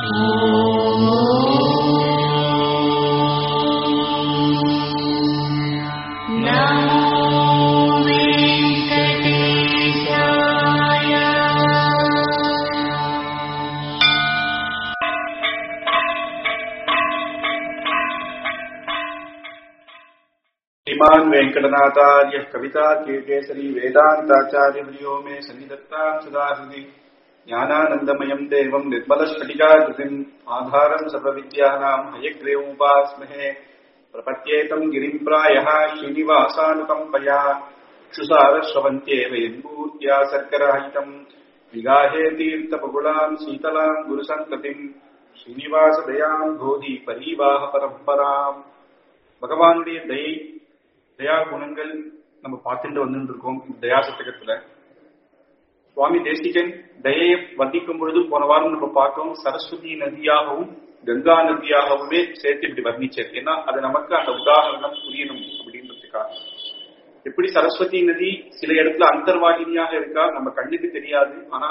श्रीमान् वेङ्कटनाथार्यः कविताकेसरी वेदान्ताचार्यवर्यो मे सन्निधत्तां सदा हृदि ज्ञानानन्दमयम् देवम् निर्मलस्फटिकाकृतिम् आधारम् सर्वविद्यानाम् हयग्रीवमुपास्महे प्रपद्येतम् गिरिम् प्रायः श्रीनिवासानुकम्पया क्षुसारश्रवन्त्येव यन्मूर्त्या सर्कराहितम् विगाहे तीर्थपगुलाम् शीतलाम् गुरुसन्ततिम् श्रीनिवासदयाम् போதி பரீவாக பரம்பராம் பகவானுடைய தயை தயா குணங்கள் நம்ம பார்த்துட்டு வந்துட்டு இருக்கோம் இந்த தயா சதகத்துல சுவாமி தேசிகன் தயையை வர்ணிக்கும் பொழுது போன வாரம் நம்ம பார்த்தோம் சரஸ்வதி நதியாகவும் கங்கா நதியாகவுமே சேர்த்து இப்படி வர்ணிச்சார் ஏன்னா அது நமக்கு அந்த உதாரணம் புரியணும் அப்படின்றதுக்காக எப்படி சரஸ்வதி நதி சில இடத்துல அந்தர்வாகினியாக இருக்கா நம்ம கண்ணுக்கு தெரியாது ஆனா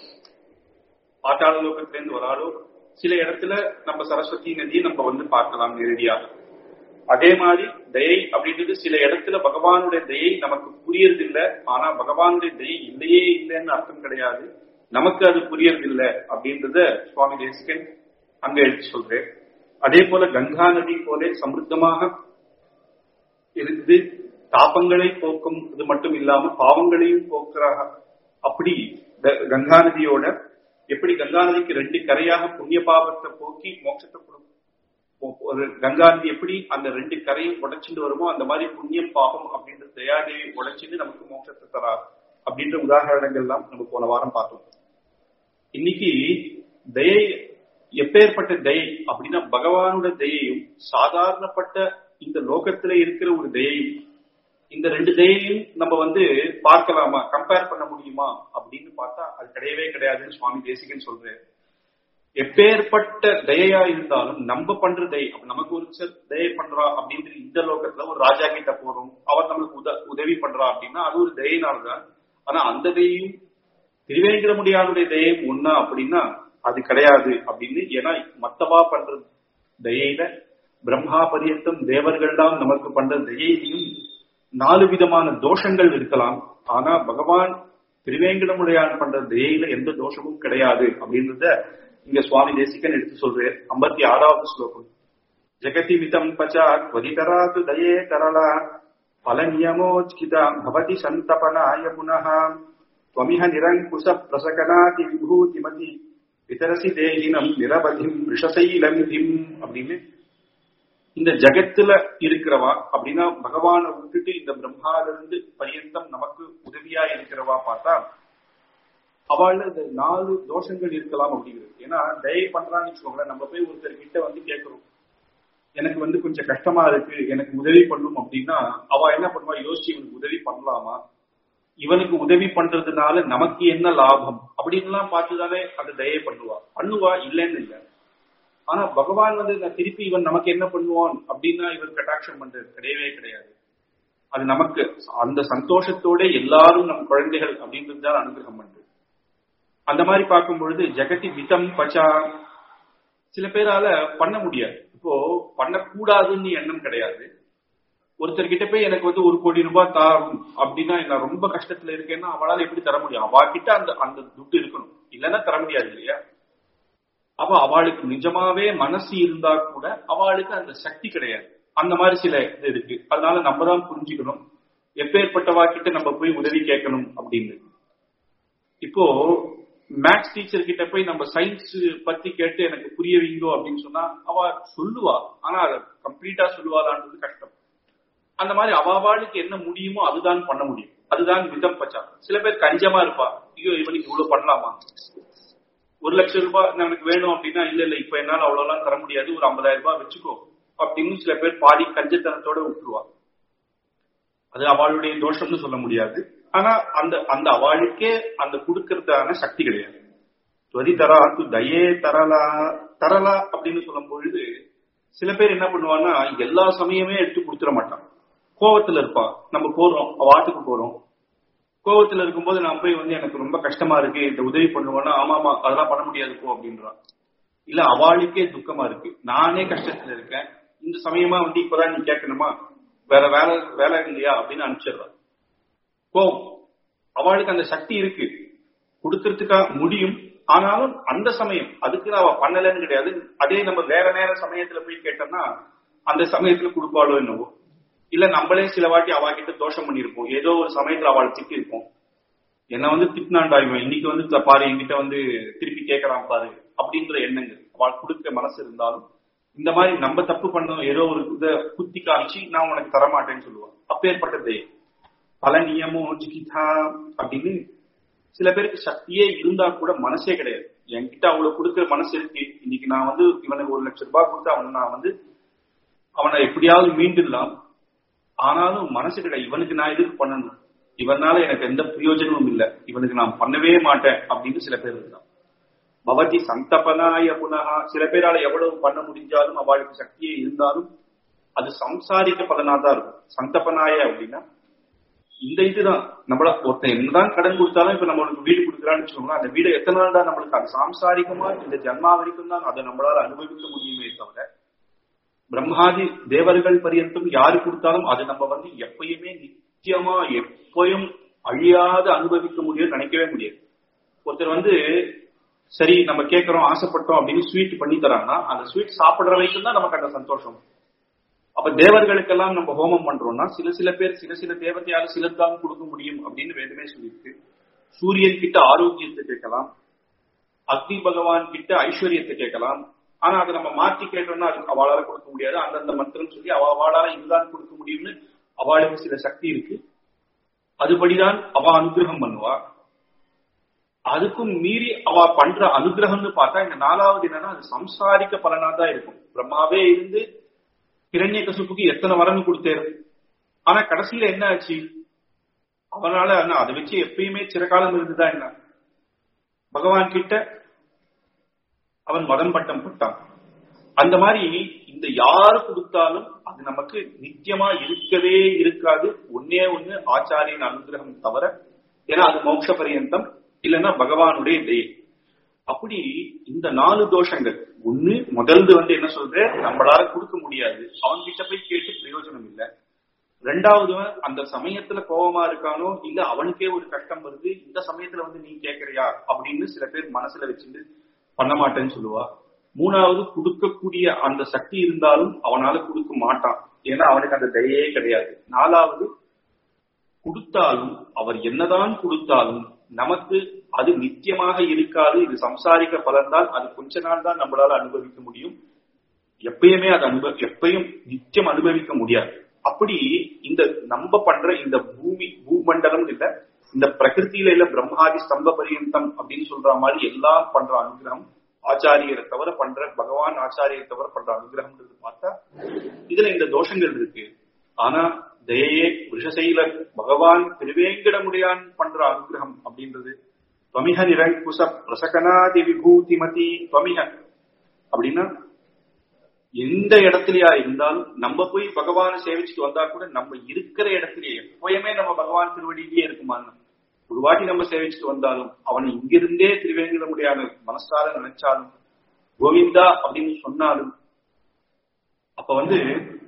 பாட்டாள லோகத்துல இருந்து வராலோ சில இடத்துல நம்ம சரஸ்வதி நதியை நம்ம வந்து பார்க்கலாம் நேரடியாக அதே மாதிரி தயை அப்படின்றது சில இடத்துல பகவானுடைய தயை நமக்கு புரியறது இல்ல ஆனா பகவானுடைய தயை இல்லையே இல்லைன்னு அர்த்தம் கிடையாது நமக்கு அது புரியறது இல்ல அப்படின்றத சுவாமி தேசிகன் அங்க எடுத்து சொல்றேன் அதே போல கங்கா நதி போல சமிருத்தமாக இருந்து தாபங்களை போக்கும் இது மட்டும் இல்லாம பாவங்களையும் போக்குறாக அப்படி த- கங்கா நதியோட எப்படி கங்கா நதிக்கு ரெண்டு கரையாக புண்ணிய பாவத்தை போக்கி மோட்சத்தை கொடுக்கும் ஒரு கங்கா நதி எப்படி அந்த ரெண்டு கரையும் உடைச்சிட்டு வருமோ அந்த மாதிரி புண்ணியம் பாவம் அப்படின்ற தயாதேவி உடைச்சிட்டு நமக்கு மோட்சத்தை தரா அப்படின்ற உதாரணங்கள்லாம் நம்ம போன வாரம் பார்த்தோம் இன்னைக்கு தயை எப்பேற்பட்ட தயை அப்படின்னா பகவானோட தயையும் சாதாரணப்பட்ட இந்த லோகத்துல இருக்கிற ஒரு தயையும் இந்த ரெண்டு தயையும் நம்ம வந்து பார்க்கலாமா கம்பேர் பண்ண முடியுமா அப்படின்னு பார்த்தா அது கிடையவே கிடையாதுன்னு சுவாமி தேசிகன் சொல்றாரு எப்பேற்பட்ட தயையா இருந்தாலும் நம்ம பண்ற தயை அப்ப நமக்கு ஒரு சில தயை பண்றா அப்படின்ற இந்த லோகத்துல ஒரு ராஜா கிட்ட போறோம் அவர் நம்மளுக்கு உத உதவி பண்றா அப்படின்னா அது ஒரு தயினால்தான் ஆனா அந்த தயையும் திருவேங்கடமுடியானுடைய தயம் ஒன்னா அப்படின்னா அது கிடையாது அப்படின்னு ஏன்னா மத்தவா பண்ற தயையில பிரம்மா பரியந்தம் தேவர்கள்லாம் நமக்கு பண்ற தயையிலையும் நாலு விதமான தோஷங்கள் இருக்கலாம் ஆனா பகவான் திருவேங்கடமுடையான் பண்ற தயையில எந்த தோஷமும் கிடையாது அப்படின்றத இங்க சுவாமி தேசிகன் எடுத்து சொல்றார் ஐம்பத்தி ஆறாவது ஸ்லோகம் ஜெகதி மிதம் பச்சாத் வதிதராது தயே தரளா பல நியமோச்சிதா பவதி சந்தபனாய புனः त्वमिह निरङ्कुश प्रसकनाति விபூதிமதி விதரசி தேகினம் நிரபதிம் ரிஷசைலமிதிம் அப்படின்னு இந்த ஜகத்துல இருக்கிறவா அப்படின்னா பகவானை விட்டுட்டு இந்த பிரம்மால இருந்து பரியந்தம் நமக்கு உதவியா இருக்கிறவா பார்த்தா அவள்ல இந்த நாலு தோஷங்கள் இருக்கலாம் அப்படிங்கிறது ஏன்னா தயை பண்றான்னு வச்சுக்கோங்களேன் நம்ம போய் ஒருத்தர் கிட்ட வந்து கேட்கிறோம் எனக்கு வந்து கொஞ்சம் கஷ்டமா இருக்கு எனக்கு உதவி பண்ணும் அப்படின்னா அவ என்ன பண்ணுவா யோசிச்சு இவனுக்கு உதவி பண்ணலாமா இவனுக்கு உதவி பண்றதுனால நமக்கு என்ன லாபம் அப்படின்லாம் பார்த்துதானே அந்த தயை பண்ணுவா பண்ணுவா இல்லைன்னு இல்லை ஆனா பகவான் வந்து நான் திருப்பி இவன் நமக்கு என்ன பண்ணுவான் அப்படின்னா இவன் கட்டாட்சம் பண்றது கிடையவே கிடையாது அது நமக்கு அந்த சந்தோஷத்தோட எல்லாரும் நம் குழந்தைகள் அப்படின்றது தான் அனுகிரகம் பண்றது அந்த மாதிரி பார்க்கும் பொழுது ஜெகதி விதம் பச்சா சில பேரால பண்ண முடியாது இப்போ பண்ணக்கூடாதுன்னு எண்ணம் கிடையாது ஒருத்தர் கிட்ட போய் எனக்கு வந்து ஒரு கோடி ரூபாய் தாரும் அப்படின்னா நான் ரொம்ப கஷ்டத்துல இருக்கேன்னா அவளால எப்படி தர முடியும் அவ கிட்ட அந்த அந்த துட்டு இருக்கணும் இல்லைன்னா தர முடியாது இல்லையா அப்ப அவளுக்கு நிஜமாவே மனசு இருந்தா கூட அவளுக்கு அந்த சக்தி கிடையாது அந்த மாதிரி சில இது இருக்கு அதனால நம்ம தான் புரிஞ்சுக்கணும் எப்பேற்பட்டவா கிட்ட நம்ம போய் உதவி கேட்கணும் அப்படின்னு இப்போ மேத்ஸ் டீச்சர் கிட்ட போய் நம்ம சயின்ஸ் பத்தி கேட்டு எனக்கு புரிய வைங்கோ அப்படின்னு சொன்னா அவ சொல்லுவா ஆனா அதை கம்ப்ளீட்டா சொல்லுவாளான்றது கஷ்டம் அந்த மாதிரி அவாவாளுக்கு என்ன முடியுமோ அதுதான் பண்ண முடியும் அதுதான் விதம் பச்சா சில பேர் கஞ்சமா இருப்பா ஐயோ இவனுக்கு இவ்வளவு பண்ணலாமா ஒரு லட்சம் ரூபாய் எனக்கு வேணும் அப்படின்னா இல்ல இல்ல இப்ப என்னால அவ்வளவு தர முடியாது ஒரு ஐம்பதாயிரம் ரூபாய் வச்சுக்கோ அப்படின்னு சில பேர் பாதி கஞ்சத்தனத்தோட விட்டுருவா அது அவளுடைய தோஷம்னு சொல்ல முடியாது ஆனா அந்த அந்த அவளுக்கே அந்த கொடுக்கறதான சக்தி கிடையாது துவதி தரா து தயே தரலா தரலா அப்படின்னு சொல்லும் பொழுது சில பேர் என்ன பண்ணுவான்னா எல்லா சமயமே எடுத்து கொடுத்துட மாட்டான் கோவத்துல இருப்பா நம்ம போறோம் அவ ஆட்டுக்கு போறோம் கோவத்துல இருக்கும்போது நான் போய் வந்து எனக்கு ரொம்ப கஷ்டமா இருக்கு இந்த உதவி பண்ணுவேன்னா ஆமா ஆமா அதெல்லாம் பண்ண முடியாது போ அப்படின்றான் இல்ல அவளுக்கே துக்கமா இருக்கு நானே கஷ்டத்துல இருக்கேன் இந்த சமயமா வந்து இப்பதான் நீ கேட்கணுமா வேற வேலை வேலை இல்லையா அப்படின்னு அனுப்பிச்சிடுறா கோவம் அவளுக்கு அந்த சக்தி இருக்கு கொடுக்கறதுக்கா முடியும் ஆனாலும் அந்த சமயம் அதுக்கு அவ பண்ணலன்னு கிடையாது அதே நம்ம வேற நேர சமயத்துல போய் கேட்டோம்னா அந்த சமயத்துல கொடுப்பாளோ என்னவோ இல்ல நம்மளே சில வாட்டி அவகிட்ட தோஷம் பண்ணிருப்போம் ஏதோ ஒரு சமயத்துல அவள் திட்டி இருப்போம் என்ன வந்து திட்டினாண்டா இவன் இன்னைக்கு வந்து த- பாரு என்கிட்ட வந்து திருப்பி கேட்கறான் பாரு அப்படின்ற எண்ணங்கள் அவள் கொடுக்க மனசு இருந்தாலும் இந்த மாதிரி நம்ம தப்பு பண்ணோம் ஏதோ ஒரு இத குத்தி காமிச்சு நான் உனக்கு தரமாட்டேன்னு சொல்லுவான் அப்பேற்பட்டதே பல நியமம் ஜிகிதா அப்படின்னு சில பேருக்கு சக்தியே இருந்தா கூட மனசே கிடையாது என்கிட்ட அவ்வளவு கொடுக்கிற மனசு இருக்கு இன்னைக்கு நான் வந்து இவனுக்கு ஒரு லட்சம் ரூபாய் கொடுத்து அவனை நான் வந்து அவனை எப்படியாவது மீண்டுடலாம் ஆனாலும் மனசு கிடையாது இவனுக்கு நான் எதுக்கு பண்ணணும் இவனால எனக்கு எந்த பிரயோஜனமும் இல்லை இவனுக்கு நான் பண்ணவே மாட்டேன் அப்படின்னு சில பேர் இருக்கான் பவதி சந்தபனாய புனகா சில பேரால எவ்வளவு பண்ண முடிஞ்சாலும் அவளுக்கு சக்தியே இருந்தாலும் அது சம்சாரிக்க பலனா தான் இருக்கும் சந்தபனாய அப்படின்னா இந்த இதுதான் நம்மள ஒருத்தன் என்னதான் கடன் கொடுத்தாலும் இப்ப நம்மளுக்கு வீடு கொடுக்குறான்னு வச்சுக்கோங்களேன் அந்த வீடு எத்தனை நாள் தான் நம்மளுக்கு அது சாம்சாரிகமா இந்த ஜன்மா வரைக்கும் தான் அதை நம்மளால அனுபவிக்க முடியுமே தவிர பிரம்மாதி தேவர்கள் பரியந்தம் யாரு கொடுத்தாலும் அது நம்ம வந்து எப்பயுமே நித்தியமா எப்பயும் அழியாத அனுபவிக்க முடியும் நினைக்கவே முடியாது ஒருத்தர் வந்து சரி நம்ம கேட்கறோம் ஆசைப்பட்டோம் அப்படின்னு ஸ்வீட் பண்ணி தராங்கன்னா அந்த ஸ்வீட் சாப்பிடுற வரைக்கும் தான் நமக்கு அந்த சந்தோஷம் அப்ப தேவர்களுக்கெல்லாம் நம்ம ஹோமம் பண்றோம்னா சில சில பேர் சில சில தேவதையால சிலர்தான் கொடுக்க முடியும் அப்படின்னு வேதமே சொல்லியிருக்கு சூரியன் கிட்ட ஆரோக்கியத்தை கேட்கலாம் அக்னி பகவான் கிட்ட ஐஸ்வர்யத்தை கேட்கலாம் ஆனா அதை நம்ம மாற்றி கேட்டோம்னா அது அவளால கொடுக்க முடியாது அந்தந்த மந்திரம் சொல்லி அவ அவளால இதுதான் கொடுக்க முடியும்னு அவளுக்கு சில சக்தி இருக்கு அதுபடிதான் அவ அனுகிரகம் பண்ணுவா அதுக்கும் மீறி அவ பண்ற அனுகிரகம்னு பார்த்தா இந்த நாலாவது என்னன்னா அது சம்சாரிக்க பலனா தான் இருக்கும் பிரம்மாவே இருந்து கிரண்ய கசுப்புக்கு எத்தனை வரம் கொடுத்தாரு ஆனா கடைசியில என்ன ஆச்சு அவனால என்ன அதை வச்சு எப்பயுமே சிறகாலம் இருந்துதான் என்ன பகவான் கிட்ட அவன் மதம் பட்டம் பட்டான் அந்த மாதிரி இந்த யாரு கொடுத்தாலும் அது நமக்கு நித்தியமா இருக்கவே இருக்காது ஒன்னே ஒண்ணு ஆச்சாரியன் அனுகிரகம் தவிர ஏன்னா அது மோட்ச பரியந்தம் இல்லைன்னா பகவானுடைய தயை அப்படி இந்த நாலு தோஷங்கள் ஒண்ணு முதல்து வந்து என்ன சொல்ற நம்மளால கொடுக்க முடியாது அவன் கிட்ட போய் கேட்டு பிரயோஜனம் இல்லை ரெண்டாவதுவன் அந்த சமயத்துல கோபமா இருக்கானோ இல்ல அவனுக்கே ஒரு கஷ்டம் வருது இந்த சமயத்துல வந்து நீ கேக்குறியா அப்படின்னு சில பேர் மனசுல வச்சுட்டு பண்ண மாட்டேன்னு சொல்லுவா மூணாவது கொடுக்கக்கூடிய அந்த சக்தி இருந்தாலும் அவனால கொடுக்க மாட்டான் ஏன்னா அவனுக்கு அந்த தயையே கிடையாது நாலாவது கொடுத்தாலும் அவர் என்னதான் கொடுத்தாலும் நமக்கு அது நித்தியமாக இருக்காது இது சம்சாரிக்க பலன்தான் அது கொஞ்ச நாள் தான் நம்மளால அனுபவிக்க முடியும் எப்பயுமே அது அனுபவ எப்பயும் நித்தியம் அனுபவிக்க முடியாது அப்படி இந்த நம்ம பண்ற இந்த பூமி பூமண்டலம் இல்ல இந்த பிரகிருத்தியில இல்ல பிரம்மாதி ஸ்தம்ப பரியந்தம் அப்படின்னு சொல்ற மாதிரி எல்லாம் பண்ற அனுகிரகம் ஆச்சாரியரை தவிர பண்ற பகவான் ஆச்சாரியரை தவிர பண்ற அனுகிரகம்ன்றது பார்த்தா இதுல இந்த தோஷங்கள் இருக்கு ஆனா தயையே விஷசைல பகவான் திருவேங்கடமுடையான் பண்ற அனுகிரகம் அப்படின்றது துவமிக நிரங்குச பிரசகனாதி விபூதிமதி துவமிக அப்படின்னா எந்த இடத்துலயா இருந்தாலும் நம்ம போய் பகவானை சேவிச்சுட்டு வந்தா கூட நம்ம இருக்கிற இடத்துலயே எப்பயுமே நம்ம பகவான் திருவடியிலேயே இருக்குமான்னு ஒரு வாட்டி நம்ம சேவிச்சுட்டு வந்தாலும் அவனை இங்கிருந்தே திருவேங்கிட முடியாத மனசால நினைச்சாலும் கோவிந்தா அப்படின்னு சொன்னாலும் அப்ப வந்து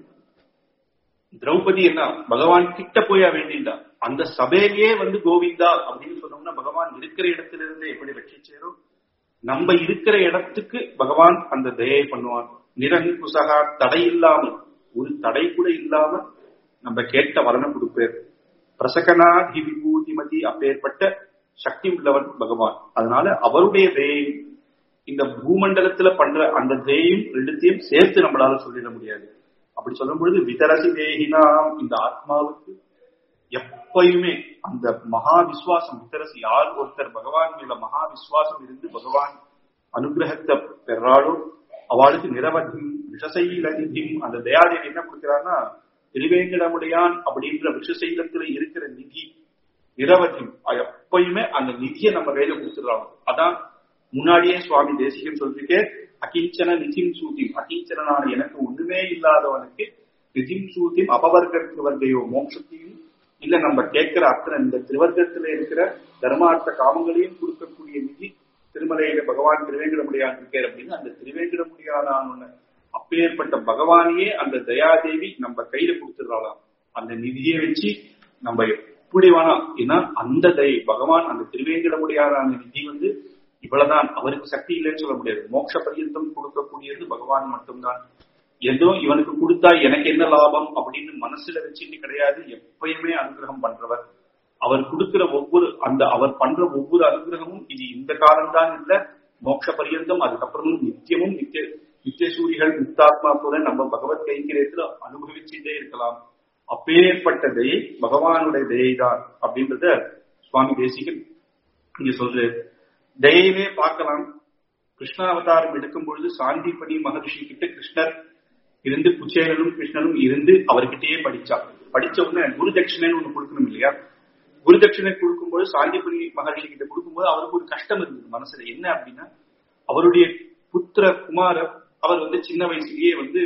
திரௌபதி என்ன பகவான் கிட்ட போயா வேண்டிண்டா அந்த சபையிலேயே வந்து கோவிந்தா அப்படின்னு சொன்னோம்னா பகவான் இருக்கிற இடத்துல இருந்து எப்படி ரட்சிச்சாரோ நம்ம இருக்கிற இடத்துக்கு பகவான் அந்த தயை பண்ணுவான் நிரங்குசகா தடை இல்லாமல் ஒரு தடை கூட இல்லாம நம்ம கேட்ட வரணம் கொடுப்பார் பிரசகனாதி விபூதிமதி அப்பேற்பட்ட சக்தி உள்ளவன் பகவான் அதனால அவருடைய தயையும் இந்த பூமண்டலத்துல பண்ற அந்த தயையும் ரெண்டுத்தையும் சேர்த்து நம்மளால சொல்லிட முடியாது அப்படி சொல்லும் பொழுது விதரசி தேகினாம் இந்த ஆத்மாவுக்கு எப்பயுமே அந்த மகா விசுவாசம் விதரசி யார் ஒருத்தர் பகவான் மேல மகா விசுவாசம் இருந்து பகவான் அனுகிரகத்தை பெறாளோ அவளுக்கு நிரவதி விஷசைலநிதி அந்த தயாதேவி என்ன கொடுக்கிறான்னா திருவேங்கடமுடையான் அப்படின்ற விஷசைலத்துல இருக்கிற நிதி நிரவதி எப்பயுமே அந்த நிதியை நம்ம கையில கொடுத்துடுறாங்க அதான் முன்னாடியே சுவாமி தேசிகன் சொல்லிருக்கே அகிஞ்சன நிதிம் சூதிம் அகிஞ்சனான எனக்கு ஒண்ணுமே இல்லாதவனுக்கு நிதிம் சூதிம் அபவர்க்கத்துக்கு வர்க்கையோ மோட்சத்தையும் இல்ல நம்ம கேட்கிற அத்தனை இந்த திருவர்க்கத்துல இருக்கிற தர்மார்த்த காமங்களையும் கொடுக்கக்கூடிய நிதி திருமலையில பகவான் திருவேங்கடமுடியான் இருக்கார் அப்படின்னு அந்த திருவேங்கடமுடியானான அப்பேற்பட்ட பகவானையே அந்த தயாதேவி நம்ம கையில கொடுத்துடுறாளாம் அந்த நிதியை வச்சு நம்ம எப்படி வேணாம் ஏன்னா அந்த தயை பகவான் அந்த திருவேங்கடமுடியாத நிதி வந்து இவ்வளவுதான் அவருக்கு சக்தி இல்லைன்னு சொல்ல முடியாது மோட்ச பரியந்தம் கொடுக்கக்கூடியது பகவான் மட்டும்தான் ஏதோ இவனுக்கு கொடுத்தா எனக்கு என்ன லாபம் அப்படின்னு மனசுல வச்சுட்டு கிடையாது எப்பயுமே அனுகிரகம் பண்றவர் அவர் கொடுக்கிற ஒவ்வொரு அந்த அவர் பண்ற ஒவ்வொரு அனுகிரகமும் இது இந்த காலம்தான் இல்ல மோட்ச பரியந்தம் அதுக்கப்புறமும் நித்தியமும் நித்திய நித்திய சூரிகள் முக்தாத்மா கூட நம்ம பகவத் கைங்கிரத்துல அனுபவிச்சுட்டே இருக்கலாம் அப்பேற்பட்ட தயை பகவானுடைய தயை தான் அப்படின்றத சுவாமி தேசிகன் இங்க சொல்றாரு தயையிலே பார்க்கலாம் கிருஷ்ணாவதாரம் எடுக்கும் பொழுது சாந்திபணி மகர்ஷி கிட்ட கிருஷ்ணர் இருந்து குச்சேலனும் கிருஷ்ணனும் இருந்து அவர்கிட்டயே படிச்சா படிச்ச உடனே குரு தட்சிணைன்னு ஒண்ணு கொடுக்கணும் இல்லையா குரு தட்சிணை கொடுக்கும்போது சாந்திபணி மகர்ஷி கிட்ட கொடுக்கும்போது அவருக்கு ஒரு கஷ்டம் இருந்தது மனசுல என்ன அப்படின்னா அவருடைய புத்திர குமாரர் அவர் வந்து சின்ன வயசுலயே வந்து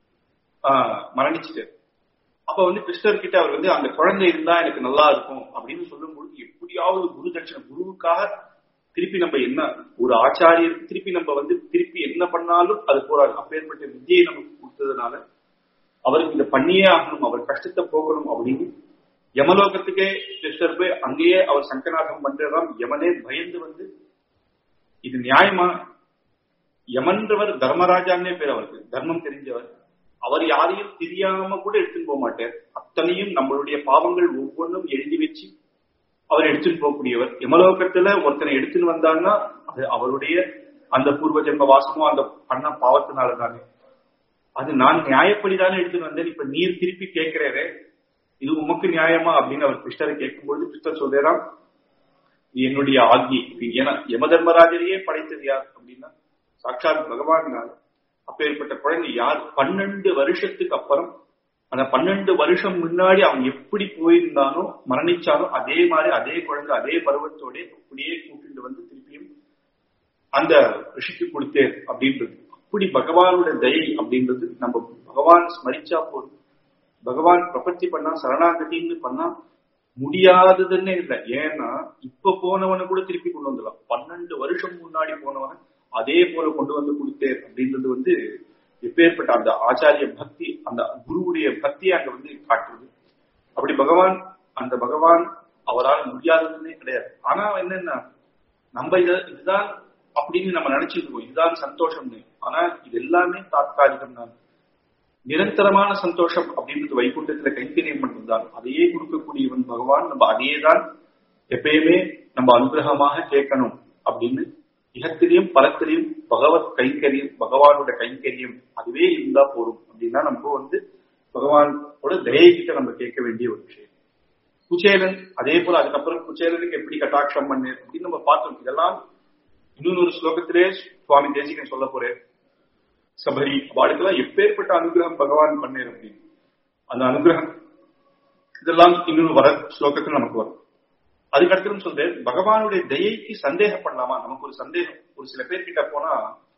ஆஹ் மரணிச்சுட்டார் அப்ப வந்து கிருஷ்ணர் கிட்ட அவர் வந்து அந்த குழந்தை இருந்தா எனக்கு நல்லா இருக்கும் அப்படின்னு சொல்லும்போது எப்படியாவது குரு தட்சிணை குருவுக்காக திருப்பி நம்ம என்ன ஒரு ஆச்சாரியருக்கு திருப்பி நம்ம வந்து திருப்பி என்ன பண்ணாலும் அது போறாது அப்பேற்பட்ட வித்தியை நமக்கு கொடுத்ததுனால அவருக்கு இதை பண்ணியே ஆகணும் அவர் கஷ்டத்தை போகணும் அப்படின்னு யமலோகத்துக்கே கிருஷ்ணர் போய் அங்கேயே அவர் சங்கநாதம் பண்றதாம் யமனே பயந்து வந்து இது நியாயமா யமன்றவர் தர்மராஜான்னே பேர் அவருக்கு தர்மம் தெரிஞ்சவர் அவர் யாரையும் தெரியாம கூட எடுத்துன்னு போக மாட்டார் அத்தனையும் நம்மளுடைய பாவங்கள் ஒவ்வொன்றும் எழுதி வச்சு அவர் எடுத்துன்னு போகக்கூடியவர் யமலோகத்துல ஒருத்தனை எடுத்துன்னு வந்தாங்கன்னா அது அவருடைய அந்த பூர்வ ஜென்ம வாசமோ அந்த பண்ண பாவத்தினால தானே அது நான் நியாயப்படிதானே எடுத்துன்னு வந்தேன் இப்ப நீர் திருப்பி கேட்கிறேரே இது உமக்கு நியாயமா அப்படின்னு அவர் கிருஷ்ணரை கேட்கும்போது கிருஷ்ணர் சொல்றாராம் இது என்னுடைய ஆகி ஏன்னா யம தர்மராஜரையே படைத்தது யார் அப்படின்னா சாட்சாத் பகவான் அப்பேற்பட்ட குழந்தை யார் பன்னெண்டு வருஷத்துக்கு அப்புறம் அந்த பன்னெண்டு வருஷம் முன்னாடி அவன் எப்படி போயிருந்தானோ மரணிச்சானோ அதே மாதிரி அதே குழந்தை அதே பருவத்தோட அப்படியே கூட்டிட்டு வந்து திருப்பியும் அந்த ரிஷிக்கு கொடுத்தேன் அப்படின்றது அப்படி பகவானோட தயை அப்படின்றது நம்ம பகவான் ஸ்மரிச்சா போதும் பகவான் பிரபத்தி பண்ணா சரணாகதின்னு பண்ணா முடியாததுன்னே இல்லை ஏன்னா இப்ப போனவனை கூட திருப்பி கொண்டு வந்துடலாம் பன்னெண்டு வருஷம் முன்னாடி போனவனை அதே போல கொண்டு வந்து கொடுத்தேன் அப்படின்றது வந்து எப்பேற்பட்ட அந்த ஆச்சாரிய பக்தி அந்த குருவுடைய பக்தியை அங்க வந்து காட்டுறது அப்படி பகவான் அந்த பகவான் அவரால் முடியாததுன்னே கிடையாது ஆனா என்னன்னா நம்ம இத இதுதான் அப்படின்னு நம்ம நினைச்சிட்டு இருக்கோம் இதுதான் சந்தோஷம்னு ஆனா இது எல்லாமே தாத்காலிகம் தான் நிரந்தரமான சந்தோஷம் அப்படின்றது வைகுண்டத்துல கைங்கரியம் மட்டும்தான் அதையே கொடுக்கக்கூடியவன் பகவான் நம்ம அதையே தான் எப்பயுமே நம்ம அனுகிரகமாக கேட்கணும் அப்படின்னு இகத்திலையும் பலத்திலையும் பகவத் கைங்கரியம் பகவானோட கைங்கரியம் அதுவே இருந்தா போதும் அப்படின்னா நம்ம வந்து பகவானோட தயகிட்ட நம்ம கேட்க வேண்டிய ஒரு விஷயம் குச்சேலன் அதே போல அதுக்கப்புறம் குச்சேலனுக்கு எப்படி கட்டாட்சம் பண்ணு அப்படின்னு நம்ம பார்த்தோம் இதெல்லாம் இன்னொரு ஸ்லோகத்திலே சுவாமி தேசிகன் சொல்ல போறேன் சபரி அவளுக்கெல்லாம் எப்பேற்பட்ட அனுகிரகம் பகவான் பண்ணேன் அப்படின்னு அந்த அனுகிரகம் இதெல்லாம் இன்னொரு வர ஸ்லோகத்தில் நமக்கு வரும் அதுக்கடுத்து சொல்றேன் பகவானுடைய தயைக்கு சந்தேகப்படலாமா நமக்கு ஒரு சந்தேகம் ஒரு சில பேர்கிட்ட போனா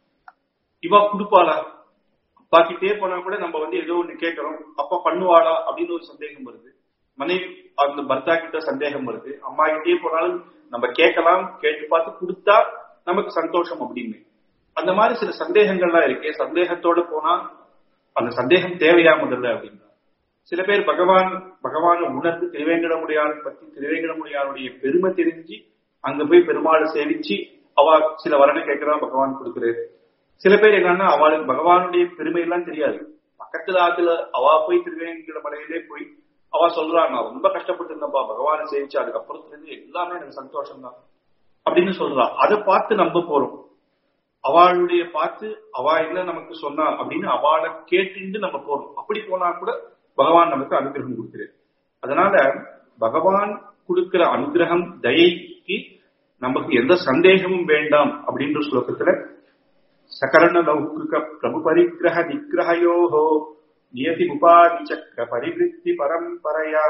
இவா கொடுப்பாளா அப்பா கிட்டே போனா கூட நம்ம வந்து ஏதோ ஒண்ணு கேட்கிறோம் அப்பா பண்ணுவாளா அப்படின்னு ஒரு சந்தேகம் வருது மனைவி அந்த பர்த்தா கிட்ட சந்தேகம் வருது அம்மா கிட்டே போனாலும் நம்ம கேட்கலாம் கேட்டு பார்த்து கொடுத்தா நமக்கு சந்தோஷம் அப்படின்னு அந்த மாதிரி சில சந்தேகங்கள்லாம் இருக்கு சந்தேகத்தோட போனா அந்த சந்தேகம் தேவையா முதல்ல அப்படின்னா சில பேர் பகவான் பகவான உணர்ந்து திருவேங்கடமுடியான் பத்தி திருவேங்கடமுடியானுடைய பெருமை தெரிஞ்சு அங்க போய் பெருமாளை சேவிச்சு அவ சில வரனை கேட்கிறா பகவான் கொடுக்குறாரு சில பேர் என்னன்னா அவளுக்கு பகவானுடைய பெருமை எல்லாம் தெரியாது பக்கத்துல ஆத்துல அவ போய் திருவேங்கட மலையிலே போய் அவ சொல்றா நான் ரொம்ப கஷ்டப்பட்டு இருந்தப்பா பகவானை சேவிச்சு அதுக்கப்புறத்துல இருந்து எல்லாமே எனக்கு சந்தோஷம் தான் அப்படின்னு சொல்றா அதை பார்த்து நம்ப போறோம் அவளுடைய பார்த்து அவ என்ன நமக்கு சொன்னா அப்படின்னு அவளை கேட்டுட்டு நம்ம போறோம் அப்படி போனா கூட பகவான் நமக்கு அனுகிரகம் கொடுக்கிறார் அதனால பகவான் கொடுக்கிற அனுகிரகம் தயைக்கு நமக்கு எந்த சந்தேகமும் வேண்டாம் அப்படின்ற ஸ்லோகத்துல சகரண லௌகிக பிரபு பரிகிரக நிகிரகயோகோ நியதி உபாதி சக்கர பரிவிருத்தி பரம்பரையா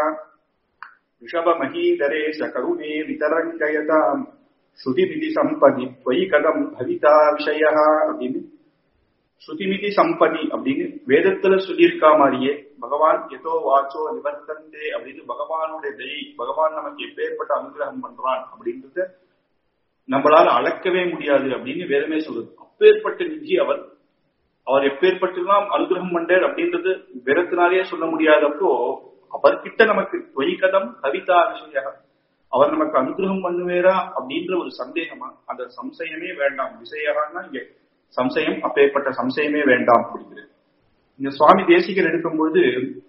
ரிஷப மகீதரே சகருணே விதரங்கயதாம் ஸ்ருதிமிதி சம்பதி பொய் கதம் பவிதா விஷய அப்படின்னு ஸ்ருதிமிதி சம்பதி அப்படின்னு வேதத்துல சொல்லியிருக்கா மாதிரியே பகவான் எதோ வாச்சோ நிவர்த்தந்தே அப்படின்னு பகவானுடைய தயை பகவான் நமக்கு எப்பேற்பட்ட அனுகிரகம் பண்றான் அப்படின்றத நம்மளால அளக்கவே முடியாது அப்படின்னு வேதமே சொல்லுது அப்பேற்பட்ட நிதி அவர் அவர் எப்பேற்பட்டெல்லாம் அனுகிரகம் பண்றார் அப்படின்றது வெறத்தினாலேயே சொல்ல முடியாதப்போ அவர்கிட்ட நமக்கு துவைகதம் கவிதா விஷய அவர் நமக்கு அனுகிரகம் பண்ணுவேரா அப்படின்ற ஒரு சந்தேகமா அந்த சம்சயமே வேண்டாம் விஷயகான்னா இங்க சம்சயம் அப்பேற்பட்ட சம்சயமே வேண்டாம் அப்படிங்கிறது இந்த சுவாமி தேசிகர் எடுக்கும்போது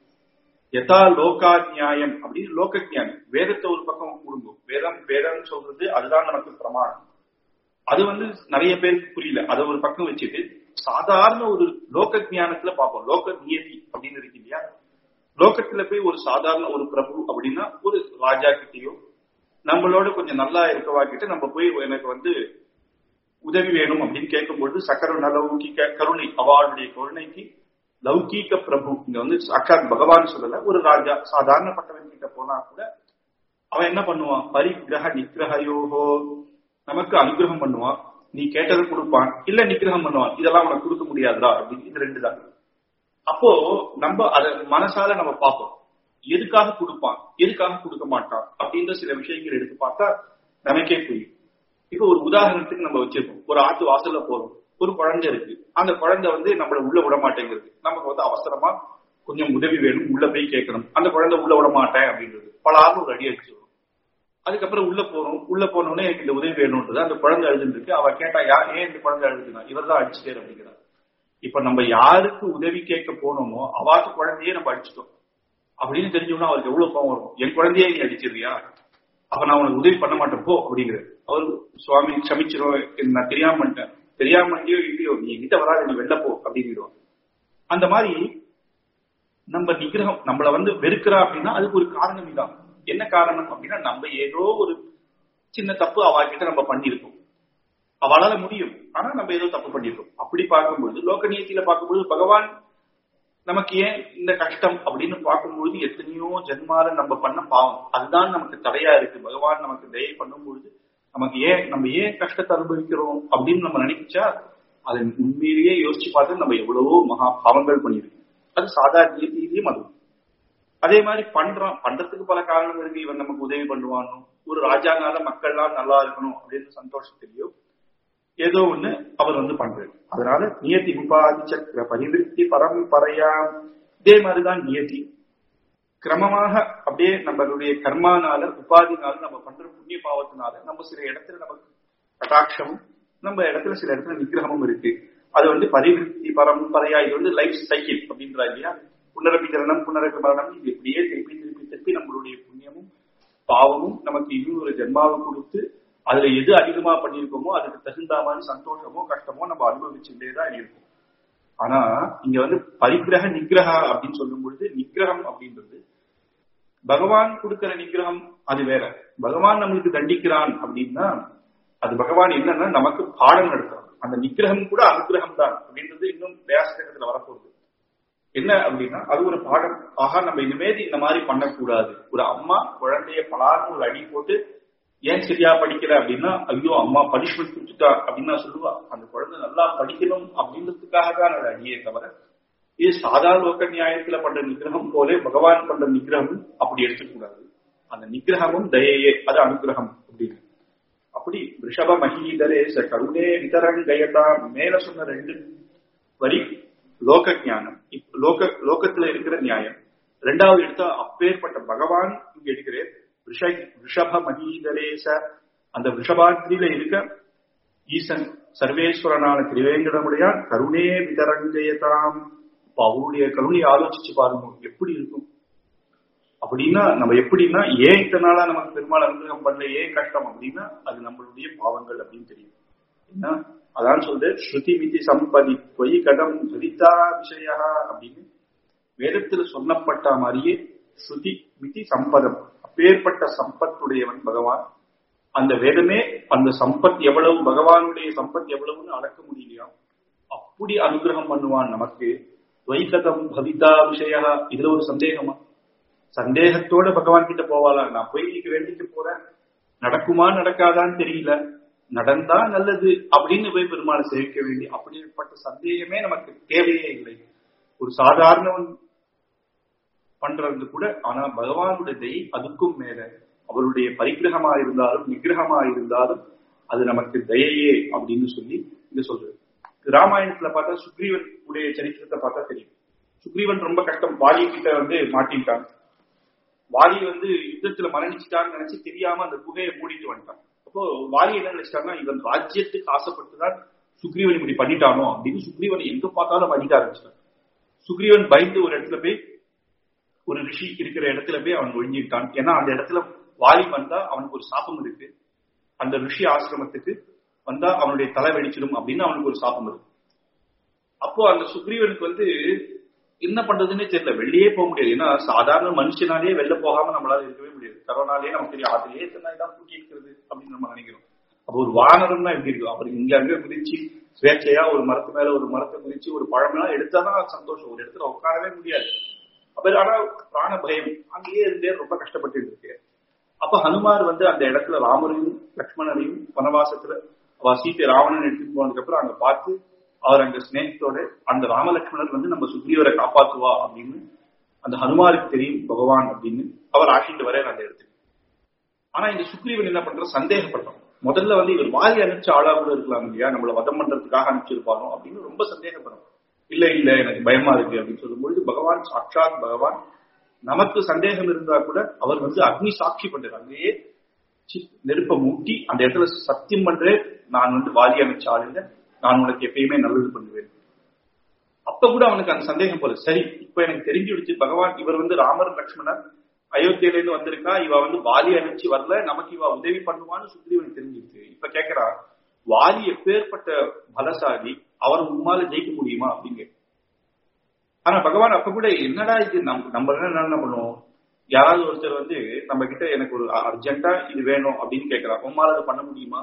யதா லோகா நியாயம் அப்படின்னு லோக ஞானம் வேதத்தை ஒரு பக்கம் கொடுங்க வேதம் வேதம் சொல்றது அதுதான் நமக்கு பிரமாணம் அது வந்து நிறைய பேருக்கு புரியல அதை ஒரு பக்கம் வச்சுட்டு சாதாரண ஒரு லோக ஞானத்துல பார்ப்போம் லோக நியதி அப்படின்னு இருக்கு இல்லையா லோகத்துல போய் ஒரு சாதாரண ஒரு பிரபு அப்படின்னா ஒரு ராஜா கிட்டயோ நம்மளோட கொஞ்சம் நல்லா இருக்கவா கிட்ட நம்ம போய் எனக்கு வந்து உதவி வேணும் அப்படின்னு கேட்கும்பொழுது சக்கர நலவுக்கிக்க கருணை அவளுடைய கருணைக்கு லௌகீக பிரபு இங்க வந்து சாட்சாத் பகவான் சொல்லல ஒரு ராஜா சாதாரணப்பட்டவன் கிட்ட போனா கூட அவன் என்ன பண்ணுவான் பரிகிரக நிகிரகயோகோ நமக்கு அனுகிரகம் பண்ணுவான் நீ கேட்டதை கொடுப்பான் இல்ல நிகிரகம் பண்ணுவான் இதெல்லாம் உனக்கு கொடுக்க முடியாதுடா அப்படின்னு இது ரெண்டு தான் அப்போ நம்ம அத மனசால நம்ம பார்ப்போம் எதுக்காக கொடுப்பான் எதுக்காக கொடுக்க மாட்டான் அப்படின்ற சில விஷயங்கள் எடுத்து பார்த்தா நமக்கே புரியும் இப்போ ஒரு உதாரணத்துக்கு நம்ம வச்சிருக்கோம் ஒரு ஆட்டு வாசல்ல போறோம் ஒரு குழந்தை இருக்கு அந்த குழந்தை வந்து நம்மள உள்ள விட மாட்டேங்கிறது நமக்கு வந்து அவசரமா கொஞ்சம் உதவி வேணும் உள்ள போய் கேட்கணும் அந்த குழந்தை உள்ள விட மாட்டேன் அப்படின்றது பல ஆறு ஒரு அடி அடிச்சிடும் அதுக்கப்புறம் உள்ள போறோம் உள்ள போனோடனே எனக்கு இந்த உதவி வேணும்ன்றது அந்த குழந்தை அழுதுன்னு இருக்கு அவ கேட்டா யா ஏன் இந்த குழந்தை அழுதுனா இவர் தான் அடிச்சுட்டே அப்படிங்கிறார் இப்ப நம்ம யாருக்கு உதவி கேட்க போனோமோ அவாத்து குழந்தையே நம்ம அடிச்சிட்டோம் அப்படின்னு தெரிஞ்சோம்னா அவருக்கு எவ்வளவு கோவம் வரும் என் குழந்தையே நீ அடிச்சிருவியா அப்ப நான் உனக்கு உதவி பண்ண மாட்டேன் போ அப்படிங்கிறார் அவர் சுவாமி சமிச்சிரும் நான் தெரியாம பண்ணிட்டேன் தெரியாம பண்ணியோ இல்லையோ நீ எங்கிட்ட வராது நீ வெளில போ அப்படிங்கிடுவோம் அந்த மாதிரி நம்ம நிகிரகம் நம்மள வந்து வெறுக்கிறா அப்படின்னா அதுக்கு ஒரு காரணம் இதான் என்ன காரணம் அப்படின்னா நம்ம ஏதோ ஒரு சின்ன தப்பு அவகிட்ட நம்ம பண்ணியிருக்கோம் அவளால முடியும் ஆனா நம்ம ஏதோ தப்பு பண்ணியிருக்கோம் அப்படி பார்க்கும்பொழுது லோக நியத்தியில பார்க்கும்பொழுது பகவான் நமக்கு ஏன் இந்த கஷ்டம் அப்படின்னு பார்க்கும்பொழுது எத்தனையோ ஜென்மால நம்ம பண்ண பாவம் அதுதான் நமக்கு தடையா இருக்கு பகவான் நமக்கு தயை பண்ணும்பொழுது நமக்கு ஏன் நம்ம ஏன் கஷ்டத்தை அனுபவிக்கிறோம் அப்படின்னு நம்ம நினைச்சா அதை உண்மையிலேயே யோசிச்சு பார்த்து நம்ம எவ்வளவோ மகா பாவங்கள் பண்ணியிருக்கோம் அது சாதாரண நீதியிலையும் அது அதே மாதிரி பண்றோம் பண்றதுக்கு பல காரணம் இருக்கு இவன் நமக்கு உதவி பண்ணுவானோ ஒரு ராஜானால மக்கள்லாம் நல்லா இருக்கணும் அப்படின்னு சந்தோஷத்திலேயோ ஏதோ ஒண்ணு அவர் வந்து பண்றாரு அதனால நியதி உபாதி சக்கர பரிவிருத்தி பரம்பரையா இதே மாதிரிதான் நியதி கிரமமாக அப்படியே நம்மளுடைய கர்மானால உபாதினால நம்ம பண்ற புண்ணிய பாவத்தினால நம்ம சில இடத்துல நமக்கு கட்டாட்சமும் நம்ம இடத்துல சில இடத்துல நிகிரகமும் இருக்கு அது வந்து பரிவிருத்தி பரம்பரையா இது வந்து லைஃப் சைக்கிள் அப்படின்றா இல்லையா புனரப்பி ஜனனம் புனரப்பி மரணம் இது இப்படியே திருப்பி திருப்பி திருப்பி நம்மளுடைய புண்ணியமும் பாவமும் நமக்கு இன்னும் ஒரு ஜென்மாவை கொடுத்து அதுல எது அதிகமா பண்ணியிருக்கோமோ அதுக்கு தகுந்த மாதிரி சந்தோஷமோ கஷ்டமோ நம்ம அனுபவிச்சுட்டே தான் இருக்கும் ஆனா இங்க வந்து பரிகிரக நிகிரகா அப்படின்னு சொல்லும் பொழுது நிகிரகம் அப்படின்றது பகவான் கொடுக்கிற நிகிரகம் அது வேற பகவான் நம்மளுக்கு தண்டிக்கிறான் அப்படின்னா அது பகவான் என்னன்னா நமக்கு பாடம் நடத்துறான் அந்த நிகிரகம் கூட அனுகிரகம் தான் அப்படின்றது இன்னும் வியாசகத்துல வரப்போகுது என்ன அப்படின்னா அது ஒரு பாடம் ஆகா நம்ம இனிமேல் இந்த மாதிரி பண்ணக்கூடாது ஒரு அம்மா குழந்தைய பலார்னு ஒரு அடி போட்டு ஏன் சரியா படிக்கல அப்படின்னா ஐயோ அம்மா பனிஷ்மெண்ட் கொடுத்துட்டா அப்படின்னு சொல்லுவா அந்த குழந்தை நல்லா படிக்கணும் அப்படின்றதுக்காக தான் அது அடியே தவிர இது சாதாரண லோக நியாயத்துல பண்ற நிகிரகம் போலே பகவான் பண்ற நிகிரகம் அப்படி எடுத்துக்கூடாது அந்த நிகிரகமும் தயையே அது அனுகிரகம் அப்படின்னு அப்படி ரிஷப மகீதரே ச கருணே விதரங்கயதா மேல சொன்ன ரெண்டு வரி லோக ஞானம் லோக லோகத்துல இருக்கிற நியாயம் ரெண்டாவது எடுத்தா அப்பேற்பட்ட பகவான் இங்க எடுக்கிறேன் ரிஷப மகீதரேச அந்த ரிஷபாத்திரியில இருக்க ஈசன் சர்வேஸ்வரனான திருவேங்கடமுடையான் கருணே விதரஞ்சயதாம் அவருடைய கருணையை ஆலோசிச்சு பாருங்க எப்படி இருக்கும் அப்படின்னா நம்ம எப்படின்னா ஏன் இத்தனை நாளா நமக்கு பெருமாள் அனுகிரகம் பண்ணல ஏன் கஷ்டம் அப்படின்னா அது நம்மளுடைய பாவங்கள் அப்படின்னு தெரியும் என்ன அதான் சொல்றது ஸ்ருதி மிதி சம்பதி பொய் கடம் துரிதா விஷயா அப்படின்னு வேதத்துல சொல்லப்பட்ட மாதிரியே ஸ்ருதி மிதி சம்பதம் அப்பேற்பட்ட சம்பத்துடையவன் பகவான் அந்த வேதமே அந்த சம்பத் எவ்வளவு பகவானுடைய சம்பத் எவ்வளவுன்னு அளக்க முடியலையா அப்படி அனுகிரகம் பண்ணுவான் நமக்கு துவைகதம் பவிதா விஷயா இதுல ஒரு சந்தேகமா சந்தேகத்தோட பகவான் கிட்ட போவாளா நான் போய் இன்னைக்கு வேண்டிட்டு போறேன் நடக்குமா நடக்காதான்னு தெரியல நடந்தா நல்லது அப்படின்னு போய் பெருமாளை சேவிக்க வேண்டி அப்படிப்பட்ட சந்தேகமே நமக்கு தேவையே இல்லை ஒரு சாதாரணவன் பண்றது கூட ஆனா பகவானுடைய தயை அதுக்கும் மேல அவருடைய பரிகிரகமா இருந்தாலும் நிகிரகமா இருந்தாலும் அது நமக்கு தயையே அப்படின்னு சொல்லி இங்க சொல்றது ராமாயணத்துல பார்த்தா சுக்ரீவன் உடைய சரித்திரத்தை பார்த்தா தெரியும் சுக்ரீவன் ரொம்ப கஷ்டம் வாலி கிட்ட வந்து மாட்டிட்டான் வாலி வந்து யுத்தத்துல மரணிச்சிட்டான்னு நினைச்சு தெரியாம அந்த குகையை மூடிட்டு வந்துட்டான் அப்போ வாலி என்ன நினைச்சிட்டாங்கன்னா இவன் ராஜ்யத்துக்கு ஆசைப்பட்டுதான் சுக்ரீவன் இப்படி பண்ணிட்டானோ அப்படின்னு சுக்ரீவன் எங்க பார்த்தாலும் அடிக்க ஆரம்பிச்சிட்டான் சுக்ரீவன் பயந்து ஒரு இடத்துல போய் ஒரு ரிஷி இருக்கிற இடத்துல போய் அவன் ஒழிஞ்சிட்டான் ஏன்னா அந்த இடத்துல வாலி வந்தா அவனுக்கு ஒரு சாபம் இருக்கு அந்த ரிஷி ஆசிரமத்துக்கு வந்தா அவனுடைய தலை வெடிச்சிடும் அப்படின்னு அவனுக்கு ஒரு சாபம் இருக்கு அப்போ அந்த சுக்ரீவனுக்கு வந்து என்ன பண்றதுன்னே தெரியல வெளியே போக முடியாது ஏன்னா சாதாரண மனுஷனாலேயே வெளில போகாம நம்மளால இருக்கவே முடியாது கரோனாலேயே நமக்கு தெரியும் அதுலயே எத்தனை தான் பூட்டி இருக்கிறது அப்படின்னு நம்ம நினைக்கிறோம் அப்போ ஒரு வானரம்னா எப்படி இருக்கும் அப்புறம் இங்க அங்க குதிச்சு சுவேட்சையா ஒரு மரத்து மேல ஒரு மரத்தை குதிச்சு ஒரு பழமெல்லாம் எடுத்தாதான் சந்தோஷம் ஒரு இடத்துல உட்காரவே முடியாது அப்ப ஆனா பிராண பயம் அங்கேயே இருந்தே ரொம்ப கஷ்டப்பட்டு இருக்கு அப்ப ஹனுமார் வந்து அந்த இடத்துல ராமரையும் லக்ஷ்மணனையும் வனவாசத்துல அவ சீத்தை ராவணன் எடுத்துட்டு போனதுக்கு அப்புறம் அங்க பார்த்து அவர் அங்க ஸ்நேகத்தோட அந்த ராமலட்சுமணர் வந்து நம்ம சுக்ரீவரை காப்பாத்துவா அப்படின்னு அந்த ஹனுமாருக்கு தெரியும் பகவான் அப்படின்னு அவர் ஆக்கிட்டு வர அந்த இடத்துக்கு ஆனா இந்த சுக்ரீவன் என்ன பண்ற சந்தேகப்பட்டோம் முதல்ல வந்து இவர் வாரி அனுப்பிச்ச ஆளா கூட இருக்கலாம் இல்லையா நம்மள வதம் பண்றதுக்காக அனுப்பிச்சிருப்பானோ அப்படின்னு ரொம்ப சந்தேகப்படும் இல்ல இல்ல எனக்கு பயமா இருக்கு அப்படின்னு சொல்லும்பொழுது பகவான் சாட்சாத் பகவான் நமக்கு சந்தேகம் இருந்தா கூட அவர் வந்து அக்னி சாட்சி பண்றாரு அங்கேயே நெருப்ப மூட்டி அந்த இடத்துல சத்தியம் பண்றே நான் வந்து வாரி அனுப்பிச்ச ஆளுங்க நான் உனக்கு எப்பயுமே நல்லது பண்ணுவேன் அப்ப கூட அவனுக்கு அந்த சந்தேகம் போல சரி இப்ப எனக்கு தெரிஞ்சுடுச்சு பகவான் இவர் வந்து ராமர் லக்ஷ்மணர் அயோத்தியில இருந்து வந்திருக்கா இவ வந்து வாலி அனுப்பிச்சு வரல நமக்கு இவ உதவி பண்ணுவான்னு சுக்ரீவன் தெரிஞ்சிருக்கு இப்ப கேக்குறா வாலி எப்பேற்பட்ட பலசாலி அவர் உம்மால ஜெயிக்க முடியுமா அப்படிங்க ஆனா பகவான் அப்ப கூட என்னடா இது நம் நம்ம என்ன பண்ணுவோம் யாராவது ஒருத்தர் வந்து நம்ம கிட்ட எனக்கு ஒரு அர்ஜென்ட்டா இது வேணும் அப்படின்னு கேட்கறான் உம்மால அதை பண்ண முடியுமா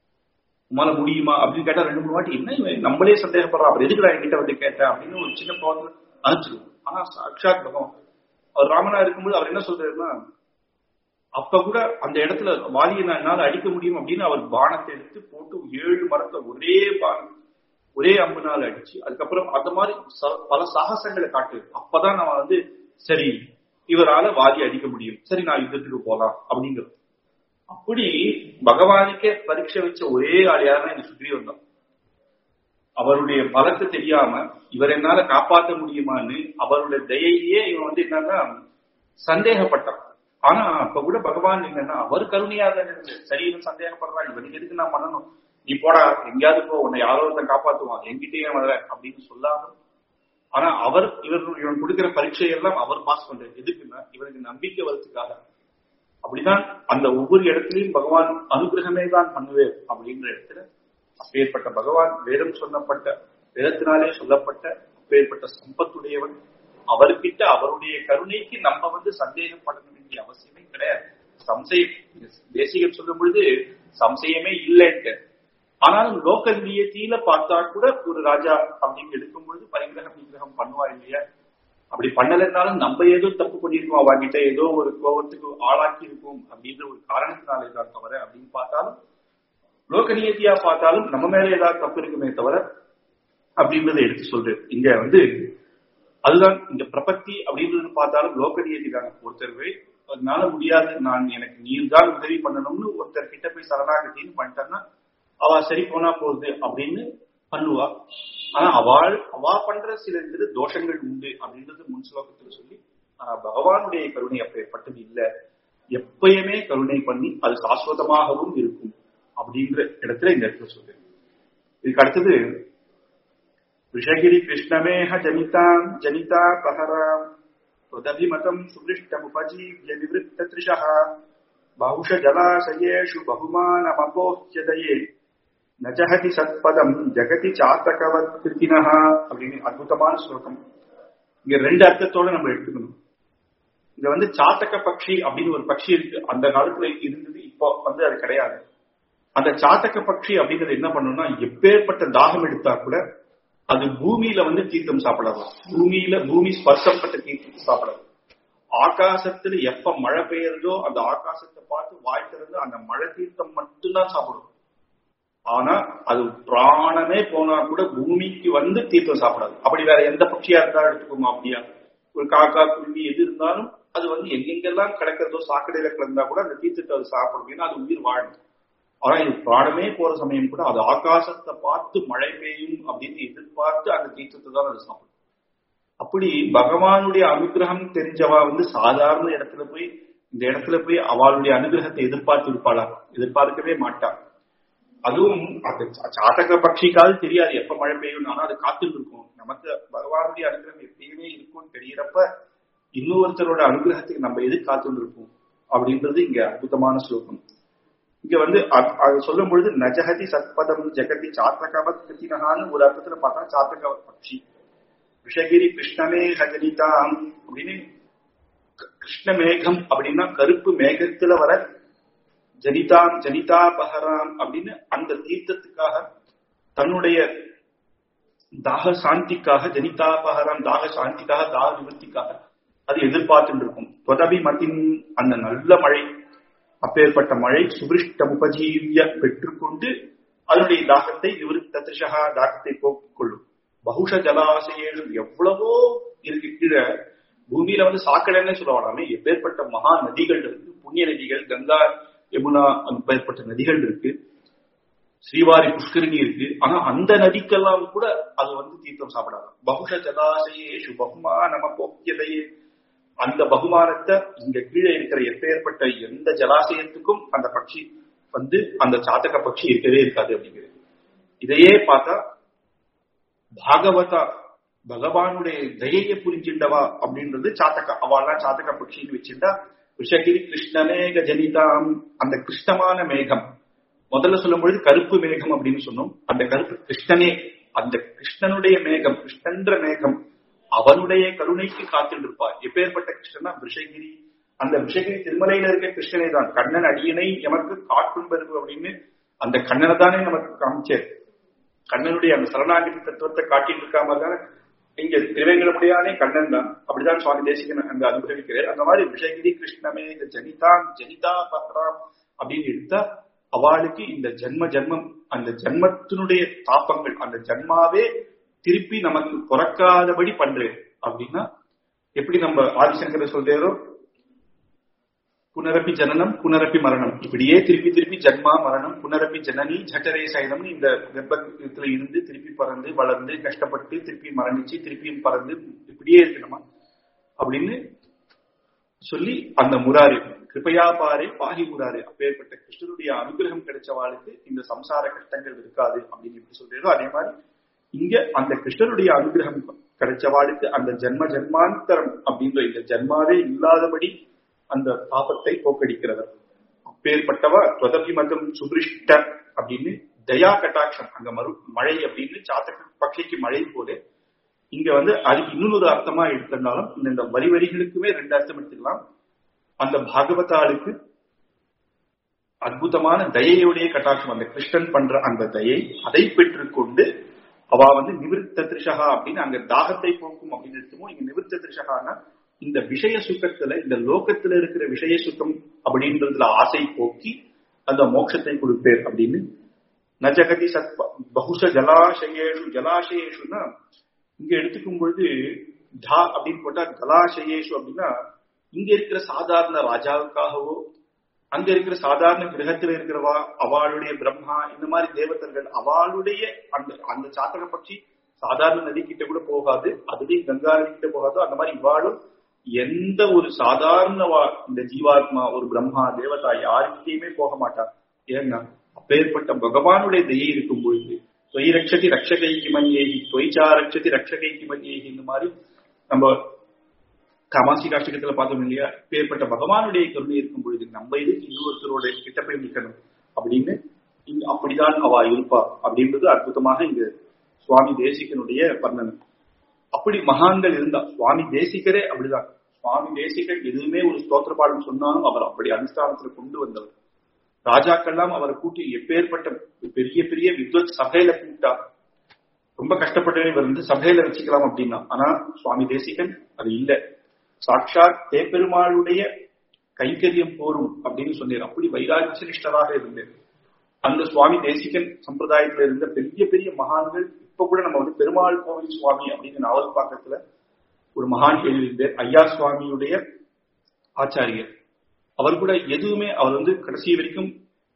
உமால முடியுமா அப்படின்னு கேட்டா ரெண்டு மூணு வாட்டி என்ன நம்மளே சந்தேகப்படுறோம் அப்படி எதுக்குடா என்கிட்ட வந்து கேட்டேன் அப்படின்னு ஒரு சின்ன கோவத்துல அனுப்பிச்சிருவோம் ஆனா சாட்சாத் பகவான் அவர் ராமனா இருக்கும்போது அவர் என்ன சொல்றாருன்னா அப்ப கூட அந்த இடத்துல வாலியை என்னால அடிக்க முடியும் அப்படின்னு அவர் பானத்தை எடுத்து போட்டு ஏழு மரத்தை ஒரே பானம் ஒரே அம்புனால அடிச்சு அதுக்கப்புறம் அந்த மாதிரி பல சாகசங்களை காட்டு அப்பதான் நம்ம வந்து சரி இவரால வாலி அடிக்க முடியும் சரி நான் யுத்தத்துக்கு போலாம் அப்படிங்கிறது அப்படி பகவானுக்கே பரீட்சை வச்ச ஒரே ஆள் யாருன்னா இந்த சுக்ரீவன் தான் அவருடைய பலத்தை தெரியாம இவர் என்னால காப்பாற்ற முடியுமான்னு அவருடைய தயையே இவன் வந்து என்னன்னா சந்தேகப்பட்டான் ஆனா அப்ப கூட பகவான் என்னன்னா அவர் கருணையா தான் சரி இவன் சந்தேகப்படுறான் இவனுக்கு எதுக்கு நான் பண்ணணும் நீ போடா எங்கேயாவது போ உன்னை யாரோ ஒருத்தன் காப்பாத்துவான் என்கிட்டயே வர அப்படின்னு சொல்லாம ஆனா அவர் இவர் இவன் கொடுக்கிற பரீட்சை எல்லாம் அவர் பாஸ் பண்றாரு எதுக்குன்னா இவனுக்கு நம்பிக்கை வரதுக்காக அப்படிதான் அந்த ஒவ்வொரு இடத்துலயும் பகவான் அனுகிரகமே தான் பண்ணுவேன் அப்படின்ற இடத்துல அப்பேற்பட்ட பகவான் வேதம் சொல்லப்பட்ட வேதத்தினாலே சொல்லப்பட்ட அப்பேற்பட்ட சம்பத்துடையவன் அவர்கிட்ட அவருடைய கருணைக்கு நம்ம வந்து சந்தேகப்பட வேண்டிய அவசியமே கிடையாது சம்சயம் தேசிகம் சொல்லும் பொழுது சம்சயமே இல்லைன்ட்டு ஆனாலும் லோக நியத்தியில பார்த்தா கூட ஒரு ராஜா அப்படின்னு எடுக்கும் பொழுது பரிகிரகம் விக்கிரகம் பண்ணுவா இல்லையா அப்படி பண்ணலைன்னாலும் நம்ம ஏதோ தப்பு பண்ணிருக்கோம் அவங்கிட்ட ஏதோ ஒரு கோபத்துக்கு ஆளாக்கி இருக்கும் அப்படின்ற ஒரு காரணத்தினால தான் தவிர அப்படின்னு பார்த்தாலும் லோக நியத்தியா பார்த்தாலும் நம்ம மேல ஏதாவது தப்பு இருக்குமே தவிர அப்படின்றத எடுத்து சொல்றேன் இங்க வந்து அதுதான் இந்த பிரபத்தி அப்படின்றது பார்த்தாலும் லோக நியதி தாங்க ஒருத்தர் அதனால முடியாது நான் எனக்கு நீர் தான் உதவி பண்ணணும்னு ஒருத்தர் கிட்ட போய் சரணாகத்தின்னு பண்ணிட்டான்னா அவ சரி போனா போகுது அப்படின்னு பண்ணுவா ஆனா அவள் அவா பண்ற சில இது தோஷங்கள் உண்டு அப்படின்றது முன் ஸ்லோகத்துல சொல்லி ஆனா பகவானுடைய கருணை அப்பேற்பட்டது இல்ல எப்பயுமே கருணை பண்ணி அது சாஸ்வதமாகவும் இருக்கும் அப்படின்ற இடத்துல இந்த இடத்துல சொல்றேன் இதுக்கு அடுத்தது விஷகிரி கிருஷ்ணமேஹ ஜனிதாம் ஜனிதா பஹராம் त्वदभिमतम् सुवृष्टमुपजीव्य निवृत्तत्रिशः बहुश जलाशयेषु बहुमानमपोह्यदये न जहति சத்பதம் ஜெகதி சாத்தகவத் கிருத்தினஹா அப்படின்னு அற்புதமான ஸ்லோகம் இங்க ரெண்டு அர்த்தத்தோட நம்ம எடுத்துக்கணும் இங்க வந்து சாத்தக பட்சி அப்படின்னு ஒரு பட்சி இருக்கு அந்த காலத்துல இருந்தது இப்போ வந்து அது கிடையாது அந்த சாத்தக பட்சி அப்படிங்கிறது என்ன பண்ணும்னா எப்பேற்பட்ட தாகம் எடுத்தா கூட அது பூமியில வந்து தீர்த்தம் சாப்பிடாது பூமியில பூமி ஸ்பர்சப்பட்ட தீர்த்தம் சாப்பிடாது ஆகாசத்துல எப்ப மழை பெய்யறதோ அந்த ஆகாசத்தை பார்த்து வாய் திறந்து அந்த மழை தீர்த்தம் மட்டும்தான் சாப்பிடும் ஆனா அது பிராணமே போனா கூட பூமிக்கு வந்து தீர்த்தம் சாப்பிடாது அப்படி வேற எந்த பட்சியா இருந்தாலும் எடுத்துக்கோமா அப்படியா ஒரு காக்கா குருவி எது இருந்தாலும் அது வந்து எங்கெங்கெல்லாம் கிடக்கிறதோ சாக்கடையில கிடந்தா கூட அந்த தீர்த்தத்தை அது சாப்பிடும் ஏன்னா அது உயிர் வாழும் ஆனா இது பிராணமே போற சமயம் கூட அது ஆகாசத்தை பார்த்து மழை பெய்யும் அப்படின்னு எதிர்பார்த்து அந்த தீர்த்தத்தை தான் அது சாப்பிடும் அப்படி பகவானுடைய அனுகிரகம் தெரிஞ்சவா வந்து சாதாரண இடத்துல போய் இந்த இடத்துல போய் அவளுடைய அனுகிரகத்தை எதிர்பார்த்து இருப்பாளா எதிர்பார்க்கவே மாட்டா அதுவும் அந்த சாதக பட்சிக்காவது தெரியாது எப்ப மழை பெய்யும் ஆனா அது காத்துட்டு இருக்கும் நமக்கு பகவானுடைய அனுகிரகம் எப்பயுமே இருக்கும்னு தெரியறப்ப இன்னொருத்தரோட அனுகிரகத்துக்கு நம்ம எது காத்துட்டு இருப்போம் அப்படின்றது இங்க அற்புதமான ஸ்லோகம் இங்க வந்து அது சொல்லும் பொழுது நஜகதி சத்பதம் ஜெகதி சாத்தகவத் கிருத்தினகான்னு ஒரு அர்த்தத்துல பார்த்தா சாத்தகவத் பட்சி விஷகிரி கிருஷ்ணமே ஹஜனிதாம் அப்படின்னு கிருஷ்ண மேகம் அப்படின்னா கருப்பு மேகத்துல வர ஜனிதாம் ஜனிதாபஹராம் அப்படின்னு அந்த தீர்த்தத்துக்காக தன்னுடைய தாக சாந்திக்காக ஜனிதாபஹராம் தாக சாந்திக்காக தாக நிவர்த்திக்காக அது எதிர்பார்த்துட்டு இருக்கும் தொதபி மத்தின் அந்த நல்ல மழை அப்பேற்பட்ட மழை சுபிருஷ்டம் உபஜீவிய பெற்றுக்கொண்டு அதனுடைய தாகத்தை நிவர்த்த திரிஷகா தாகத்தை போக்கிக் கொள்ளும் பகுஷ ஜலாசயம் எவ்வளவோ இருக்கு கீழே பூமியில வந்து சாக்கடைன்னு சொல்லலாமே எப்பேற்பட்ட மகா நதிகள் இருக்கு புண்ணிய நதிகள் கங்கா யமுனா அப்பேற்பட்ட நதிகள் இருக்கு ஸ்ரீவாரி புஷ்கரிணி இருக்கு ஆனா அந்த நதிக்கெல்லாம் கூட அது வந்து தீர்த்தம் சாப்பிடாது பகுஷ ஜலாசயேஷு பகுமானம போக்கியதையே அந்த பகுமானத்தை இங்க கீழே இருக்கிற எப்பேற்பட்ட எந்த ஜலாசயத்துக்கும் அந்த பட்சி வந்து அந்த சாத்தக பட்சி இருக்கவே இருக்காது அப்படிங்கிறது இதையே பார்த்தா பாகவதா பகவானுடைய தயைய புரிஞ்சின்றவா அப்படின்றது சாத்தக அவள்லாம் சாத்தக பட்சின்னு வச்சிருந்தா விஷகிரி கிருஷ்ணமேக ஜனிதாம் அந்த கிருஷ்ணமான மேகம் முதல்ல சொல்லும் பொழுது கருப்பு மேகம் அப்படின்னு சொன்னோம் அந்த கருப்பு கிருஷ்ணனே அந்த கிருஷ்ணனுடைய மேகம் கிருஷ்ணன்ற மேகம் அவனுடைய கருணைக்கு காத்துட்டு இருப்பார் எப்பேற்பட்ட கிருஷ்ணனா விஷகிரி அந்த விஷகிரி திருமலையில இருக்க கிருஷ்ணனை தான் கண்ணன் அடியனை எமக்கு காட்டும் பெருவு அப்படின்னு அந்த கண்ணனை தானே நமக்கு காமிச்சார் கண்ணனுடைய அந்த சரணாகதி தத்துவத்தை காட்டிட்டு இருக்காம தானே இங்க திருவேங்கடமுடியானே கண்ணன் தான் அப்படிதான் சுவாமி தேசிகன் அங்க அனுபவிக்கிறார் அந்த மாதிரி விஷகிரி கிருஷ்ணமே இந்த ஜனிதான் ஜனிதா பத்ராம் அப்படின்னு எடுத்தா அவளுக்கு இந்த ஜென்ம ஜென்மம் அந்த ஜென்மத்தினுடைய தாப்பங்கள் அந்த ஜென்மாவே திருப்பி நமக்கு பிறக்காதபடி பண்றேன் அப்படின்னா எப்படி நம்ம ஆதிசங்கர சொல்றாரோ புனரப்பி ஜனனம் புனரப்பி மரணம் இப்படியே திருப்பி திருப்பி ஜன்மா மரணம் புனரப்பி ஜனனி ஜட்டரே சைனம்னு இந்த கர்ப்பத்துல இருந்து திருப்பி பறந்து வளர்ந்து கஷ்டப்பட்டு திருப்பி மரணிச்சு திருப்பியும் பறந்து இப்படியே இருக்கணுமா அப்படின்னு சொல்லி அந்த முராரி கிருப்பையா பாரு பாகி முராரு அப்பேற்பட்ட கிருஷ்ணனுடைய அனுகிரகம் கிடைச்சவாளுக்கு இந்த சம்சார கஷ்டங்கள் இருக்காது அப்படின்னு எப்படி சொல்றீரோ அதே மாதிரி இங்க அந்த கிருஷ்ணனுடைய அனுகிரகம் கிடைச்சவாளுக்கு அந்த ஜென்ம ஜென்மாந்தரம் அப்படின்ற இந்த ஜென்மாவே இல்லாதபடி அந்த பாபத்தை போக்கடிக்கிறவர் அப்பேற்பட்டவ துவதபி மதம் சுபிருஷ்ட அப்படின்னு தயா கட்டாட்சம் அங்க மறு மழை அப்படின்னு சாத்தக பட்சிக்கு மழை போல இங்க வந்து அதுக்கு இன்னொரு அர்த்தமா எடுத்திருந்தாலும் இந்த வரி வரிகளுக்குமே ரெண்டு அர்த்தம் எடுத்துக்கலாம் அந்த பாகவதாளுக்கு அற்புதமான தயையுடைய கட்டாட்சம் அந்த கிருஷ்ணன் பண்ற அந்த தயை அதை பெற்றுக்கொண்டு அவ வந்து நிவிருத்த திரிஷகா அப்படின்னு அங்க தாகத்தை போக்கும் அப்படின்னு எடுத்துமோ இங்க நிவிருத்த திரிஷகான்னா இந்த விஷய சுகத்துல இந்த லோகத்துல இருக்கிற விஷய சுகம் அப்படின்றதுல ஆசை போக்கி அந்த மோட்சத்தை கொடுப்பேர் அப்படின்னு நஜகதி சத் பகுஷ ஜலாசயேஷு ஜலாசயேஷுன்னா இங்க எடுத்துக்கும் பொழுது தா அப்படின்னு போட்டா ஜலாசயேஷு அப்படின்னா இங்க இருக்கிற சாதாரண ராஜாவுக்காகவோ அங்க இருக்கிற சாதாரண கிரகத்துல இருக்கிறவா அவளுடைய பிரம்மா இந்த மாதிரி தேவதர்கள் அவளுடைய அந்த அந்த சாத்தக பட்சி சாதாரண நதி கிட்ட கூட போகாது அதுலயும் கங்கா நதி கிட்ட போகாதோ அந்த மாதிரி இவாளும் எந்த ஒரு சாதாரண இந்த ஜீவாத்மா ஒரு பிரம்மா தேவதா யாருக்கிட்டையுமே போக மாட்டா ஏன்னா அப்பேற்பட்ட பகவானுடைய தயை இருக்கும் பொழுது தொய் ரட்சதி ரட்சகைக்கு மணியேகி தொய்ச்சா ரட்சதி ரட்சகைக்கு மணியேகி இந்த மாதிரி நம்ம காமாசி காஷ்டகத்துல பார்த்தோம் இல்லையா பேர்பட்ட பகவானுடைய கருணை இருக்கும் பொழுது நம்ம இதுக்கு இன்னொருத்தரோட கிட்ட போய் நிக்கணும் அப்படின்னு இங்க அப்படிதான் அவ இருப்பா அப்படின்றது அற்புதமாக இங்க சுவாமி தேசிகனுடைய வர்ணனை அப்படி மகான்கள் இருந்தா சுவாமி தேசிகரே அப்படிதான் சுவாமி தேசிகர் எதுவுமே ஒரு ஸ்தோத்திர பாடம் சொன்னாலும் அவர் அப்படி அனுஷ்டானத்துல கொண்டு வந்தவர் ராஜாக்கள்லாம் அவரை கூட்டி எப்பேற்பட்ட பெரிய பெரிய வித்வத் சபையில கூப்பிட்டா ரொம்ப கஷ்டப்பட்டவே இவர் வந்து சபையில வச்சுக்கலாம் அப்படின்னா ஆனா சுவாமி தேசிகன் அது இல்ல சாட்சாத் தேப்பெருமாளுடைய கைங்கரியம் போரும் அப்படின்னு சொன்னார் அப்படி வைராட்சனிஷ்டராக இருந்தேன் அந்த சுவாமி தேசிகன் சம்பிரதாயத்துல இருந்த பெரிய பெரிய மகான்கள் இப்ப கூட நம்ம வந்து பெருமாள் கோவில் சுவாமி அப்படின்னு நாவல் பாக்கத்துல ஒரு மகான் எழுதியிருந்தார் ஐயா சுவாமியுடைய ஆச்சாரியர் அவர் கூட எதுவுமே அவர் வந்து கடைசி வரைக்கும்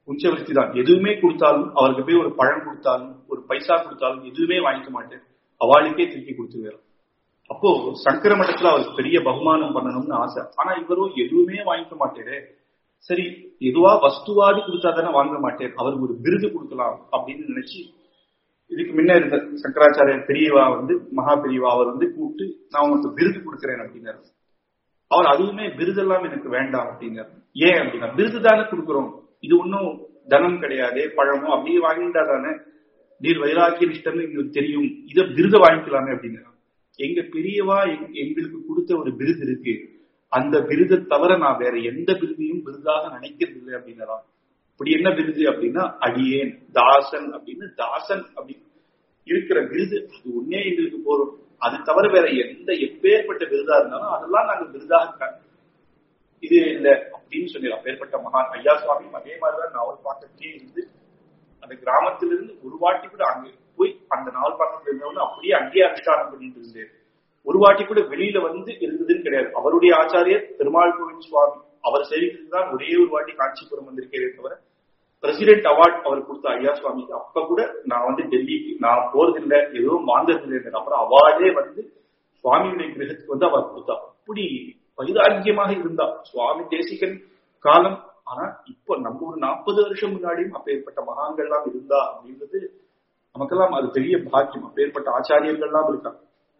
உஞ்சவருத்தி தான் எதுவுமே கொடுத்தாலும் அவருக்கு போய் ஒரு பழம் கொடுத்தாலும் ஒரு பைசா கொடுத்தாலும் எதுவுமே வாங்கிக்க மாட்டேன் அவளுக்கே திருப்பி கொடுத்துருவார் அப்போ சங்கர மட்டத்துல அவருக்கு பெரிய பகுமானம் பண்ணணும்னு ஆசை ஆனா இவரும் எதுவுமே வாங்கிக்க மாட்டேரு சரி எதுவா வஸ்துவாதி கொடுத்தா தானே வாங்க மாட்டேன் அவருக்கு ஒரு விருது கொடுக்கலாம் அப்படின்னு நினைச்சு இதுக்கு முன்ன இருந்த சங்கராச்சாரியர் பெரியவா வந்து மகா பெரியவா அவர் வந்து கூப்பிட்டு நான் உங்களுக்கு விருது கொடுக்குறேன் அப்படின்னாரு அவர் அதுவுமே விருதெல்லாம் எனக்கு வேண்டாம் அப்படின்னாரு ஏன் அப்படின்னா விருது தானே கொடுக்குறோம் இது ஒன்றும் தனம் கிடையாது பழமோ அப்படியே வாங்கிட்டா தானே நீர் வைராக்கிய நிஷ்டம்னு எங்களுக்கு தெரியும் இதை விருதை வாங்கிக்கலாமே அப்படின்னா எங்க பெரியவா எங்களுக்கு கொடுத்த ஒரு விருது இருக்கு அந்த விருதை தவிர நான் வேற எந்த விருதையும் விருதாக நினைக்கிறது இல்லை அப்படின்னா இப்படி என்ன விருது அப்படின்னா அடியேன் தாசன் அப்படின்னு தாசன் அப்படின்னு இருக்கிற விருது அது ஒன்னே எங்களுக்கு போறோம் அது தவிர வேற எந்த எப்பேற்பட்ட விருதா இருந்தாலும் அதெல்லாம் நாங்க விருதாக இது இல்ல அப்படின்னு சொல்லி அப்பேற்பட்ட மகான் ஐயா சுவாமி அதே மாதிரிதான் நாவல் பாக்கத்தே இருந்து அந்த கிராமத்திலிருந்து ஒரு வாட்டி கூட அங்க போய் அந்த நாவல் பாக்கத்துல இருந்தவங்க அப்படியே அங்கேயே அனுஷ்டானம் பண்ணிட்டு இருந்தேன் ஒரு வாட்டி கூட வெளியில வந்து இருந்ததுன்னு கிடையாது அவருடைய ஆச்சாரியர் பெருமாள் கோவில் சுவாமி அவர் சேவிக்கிறது தான் ஒரே ஒரு வாட்டி காஞ்சிபுரம் வந்திருக்கிறே தவிர பிரசிடென்ட் அவார்ட் அவர் கொடுத்த ஐயா சுவாமிக்கு அப்ப கூட நான் வந்து டெல்லிக்கு நான் போறதில்லை எதுவும் வாங்கறதில்லை அப்புறம் அவார்டே வந்து சுவாமியுடைய கிரகத்துக்கு வந்து அவர் கொடுத்தா அப்படி வைராக்கியமாக இருந்தா சுவாமி தேசிகன் காலம் ஆனா இப்போ நம்ம ஒரு நாற்பது வருஷம் முன்னாடியும் அப்பேற்பட்ட மகான்கள்லாம் இருந்தா அப்படின்றது நமக்கெல்லாம் அது பெரிய பாக்கியம் அப்பேற்பட்ட ஆச்சாரியர்கள்லாம் இருக்காங்க